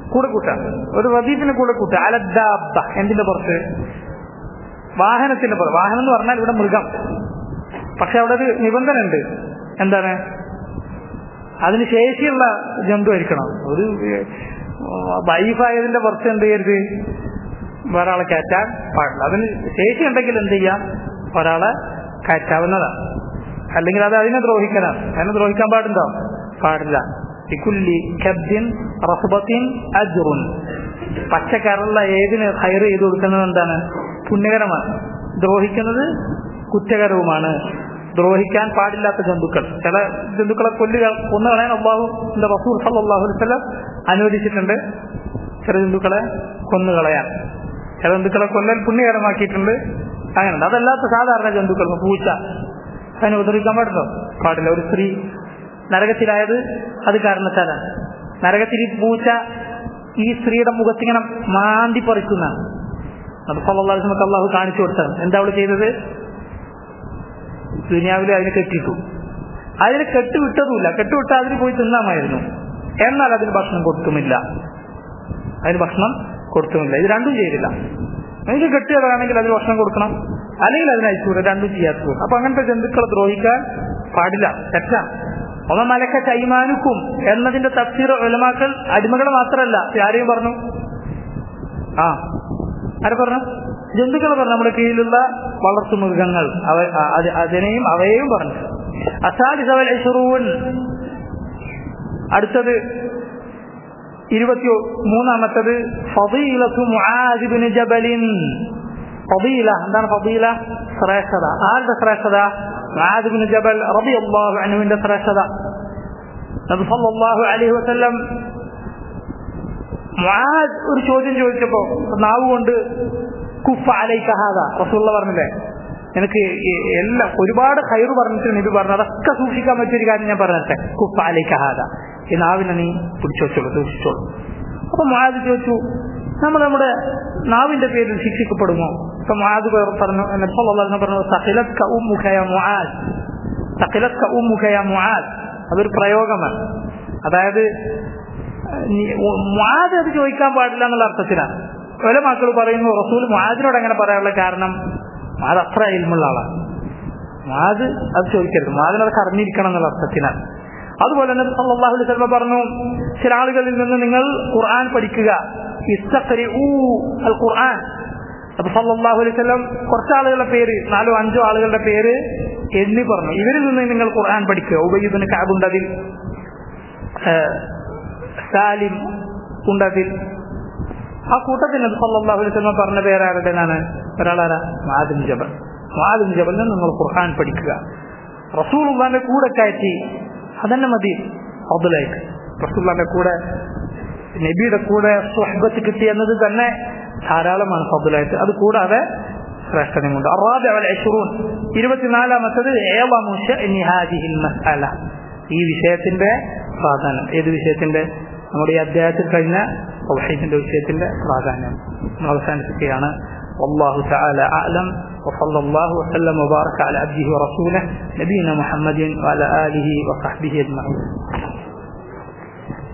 കൂടെ കൂട്ടാം ഒരു റദീഫിനെ കൂടെ കൂട്ടാം അലദ്ദാബ എന്തിന്റെ പുറത്ത് വാഹനത്തിന്റെ പുറത്ത് വാഹനം എന്ന് പറഞ്ഞാൽ ഇവിടെ മൃഗം പക്ഷെ അവിടെ ഒരു നിബന്ധന ഉണ്ട് എന്താണ് അതിന് ശേഷിയുള്ള ജന്തു ആയിരിക്കണം ഒരു വൈഫായതിന്റെ പുറത്ത് എന്ത് ചെയ്യരുത് വേറെ ആളെ കയറ്റാൻ പാടില്ല അതിന് ശേഷി ഉണ്ടെങ്കിൽ എന്ത് ചെയ്യാം ഒരാളെ കയറ്റാവുന്നതാണ് അല്ലെങ്കിൽ അത് അതിനെ ദ്രോഹിക്കലാണ് അതിനെ ദ്രോഹിക്കാൻ പാടുണ്ടോ പാടില്ല ഇക്കുല്ലി കബ്ദിൻ റസ്ബത്തിൻ അജ്റുൻ പച്ചക്കറുള്ള ഏതിന് ഹയർ ചെയ്ത് കൊടുക്കുന്നത് എന്താണ് പുണ്യകരമാണ് ദ്രോഹിക്കുന്നത് കുറ്റകരവുമാണ് ദ്രോഹിക്കാൻ പാടില്ലാത്ത ജന്തുക്കൾ ചില ജന്തുക്കളെ കൊല്ലുക കൊന്നു കളയാൻ അള്ളാഹു എന്റെ റസൂൽ സല്ലാഹു വസ്ലം അനുവദിച്ചിട്ടുണ്ട് ചില ജന്തുക്കളെ കൊന്നു കളയാൻ ചില ജന്തുക്കളെ കൊല്ലൽ പുണ്യകരമാക്കിയിട്ടുണ്ട് അങ്ങനെയുണ്ട് അതല്ലാത്ത സാധാരണ ജന്തുക്കൾ പൂച്ച അതിനെ ഉപദ്രവിക്കാൻ പാടില്ലോ പാടില്ല ഒരു സ്ത്രീ നരകത്തിലായത് അത് കാരണത്താലാണ് നരകത്തിൽ ഈ പൂച്ച ഈ സ്ത്രീയുടെ മുഖത്തിങ്ങനെ മാന്തി പറിക്കുന്ന അത് സല്ലാസ്മക്ക് അള്ളാഹു കാണിച്ചു കൊടുത്തത് എന്താ അവള് ചെയ്തത് ദുനിയാവിൽ അതിനെ കെട്ടിട്ടു അതിനെ കെട്ടുവിട്ടതുമില്ല കെട്ടുവിട്ട അതിന് പോയി തിന്നാമായിരുന്നു എന്നാൽ അതിന് ഭക്ഷണം കൊടുത്തുമില്ല അതിന് ഭക്ഷണം കൊടുത്തുമില്ല ഇത് രണ്ടും ചെയ്തില്ല എനിക്ക് കെട്ടിയതാണെങ്കിൽ അതിന് ഭക്ഷണം കൊടുക്കണം അല്ലെങ്കിൽ അതിന് അയച്ചുകൂടെ രണ്ടും ചെയ്യാത്തത് അപ്പൊ അങ്ങനത്തെ ജന്തുക്കളെ ദ്രോഹിക്കാൻ പാടില്ല തെറ്റാ ഒമ മലക്ക ചൈമാനുക്കും എന്നതിന്റെ തഫ്സീർ ഒലമാക്കൾ അടിമകൾ മാത്രമല്ല ആരെയും പറഞ്ഞു ആ ആരെ പറഞ്ഞു ജന്തുക്കൾ പറഞ്ഞു നമ്മുടെ കീഴിലുള്ള വളർത്തു മൃഗങ്ങൾ അവ അതിനെയും അവയെയും പറഞ്ഞു അസാദിസവൽ അടുത്തത് ഇരുപത്തി മൂന്നാമത്തത് ഫദീലത്തു മുആദിബിന് ജബലിൻ ഫദീല എന്താണ് ഫദീല ശ്രേഷ്ഠത ആരുടെ ശ്രേഷ്ഠത മുആദിബിന് ജബൽ റളിയല്ലാഹു അൻഹുവിന്റെ ശ്രേഷ്ഠത നബി സല്ലല്ലാഹു അലൈഹി വസല്ലം മുആദ് ഒരു ചോദ്യം ചോദിച്ചപ്പോ നാവ് കൊണ്ട് കുഫ അലൈക ഹാദ റസൂലുള്ള പറഞ്ഞില്ലേ എനിക്ക് എല്ലാം ഒരുപാട് ഹൈറ് പറഞ്ഞിട്ട് നബി പറഞ്ഞു അതൊക്കെ സൂക്ഷിക്കാൻ പറ്റിയൊരു കാര്യം ഞാൻ പറഞ്ഞിട്ടെ കുഫ അലൈക ഹാദ ഈ നാവിനെ നീ പിടിച്ചു വെച്ചോളൂ സൂക്ഷിച്ചോളൂ അപ്പൊ മുആദ് ചോദിച്ചു നമ്മൾ നമ്മുടെ നാവിന്റെ പേരിൽ ശിക്ഷിക്കപ്പെടുമോ ഇപ്പൊ മുആദ് പറഞ്ഞു നബി പറഞ്ഞു സഖിലത്ക ഉമ്മുക യാ മുആദ് സഖിലത്ക ഉമ്മുക യാ മുആദ് അതൊരു പ്രയോഗമാണ് അതായത് മുആദ് അത് ചോദിക്കാൻ പാടില്ല എന്നുള്ള അർത്ഥത്തിലാണ് പല മക്കൾ പറയുന്നു റസൂൽ മുആദിനോട് അങ്ങനെ പറയാനുള്ള കാരണം അത് അത്ര ഇൽമുള്ള ആളാണ് മുആദ് അത് ചോദിക്കരുത് മുആദിന് അതൊക്കെ അറിഞ്ഞിരിക്കണം എന്നുള്ള അർത്ഥത്തിലാണ് അതുപോലെ തന്നെ സല്ലല്ലാഹു അലൈഹി വസല്ലം പറഞ്ഞു ചില ആളുകളിൽ നിന്ന് നിങ്ങൾ ഖുർആൻ പഠിക്കുക ഇസ്തഖ്രിഊ അൽ ഖുർആൻ അപ്പൊ സല്ലല്ലാഹു അലൈഹി വസല്ലം കുറച്ച് ആളുകളുടെ പേര് നാലോ അഞ്ചോ ആളുകളുടെ പേര് എണ്ണി പറഞ്ഞു ഇവരിൽ നിന്ന് നിങ്ങൾ ഖുർആൻ പഠിക്കുക ഉബയ്യുബിന് കാബുണ്ട് അതിൽ സാലിം ഉണ്ട് അതിൽ ആ കൂട്ടത്തിൽ നബി സല്ലല്ലാഹു അലൈഹി വസല്ലം പറഞ്ഞ പേരാരുടേതാണ് ഒരാളാരാ മാദിൻ ജബൽ മാദിൻ ജബലിന് നിങ്ങൾ ഖുർആൻ പഠിക്കുക റസൂലുള്ളാന്റെ കൂടെ കയറ്റി അതന്നെ മതി ഫضലായിട്ട് റസൂലുള്ളാന്റെ കൂടെ നബിയുടെ കൂടെ സ്വഹബത്ത് കിട്ടി എന്നത് തന്നെ ധാരാളമാണ് ഫضലായിട്ട് അത് കൂടാതെ ശ്രേഷ്ഠതയുമുണ്ട് അറാബി അവൽ അഷറൂൻ ഇരുപത്തിനാലാമത്തത് ഏവമു ശഅനി ഹാദിഹിൽ മസ്അല ഈ വിഷയത്തിന്റെ പ്രാധാന്യം ഏത് വിഷയത്തിന്റെ നമ്മുടെ ഈ അധ്യായത്തിൽ കഴിഞ്ഞ തൗഹീദിന്റെ വിഷയത്തിന്റെ പ്രാധാന്യം നമ്മൾ അവസാനിപ്പിക്കുകയാണ് والله تعالى أعلم وصلى الله وسلم وبارك على عبده ورسوله نبينا محمد وعلى آله وصحبه أجمعين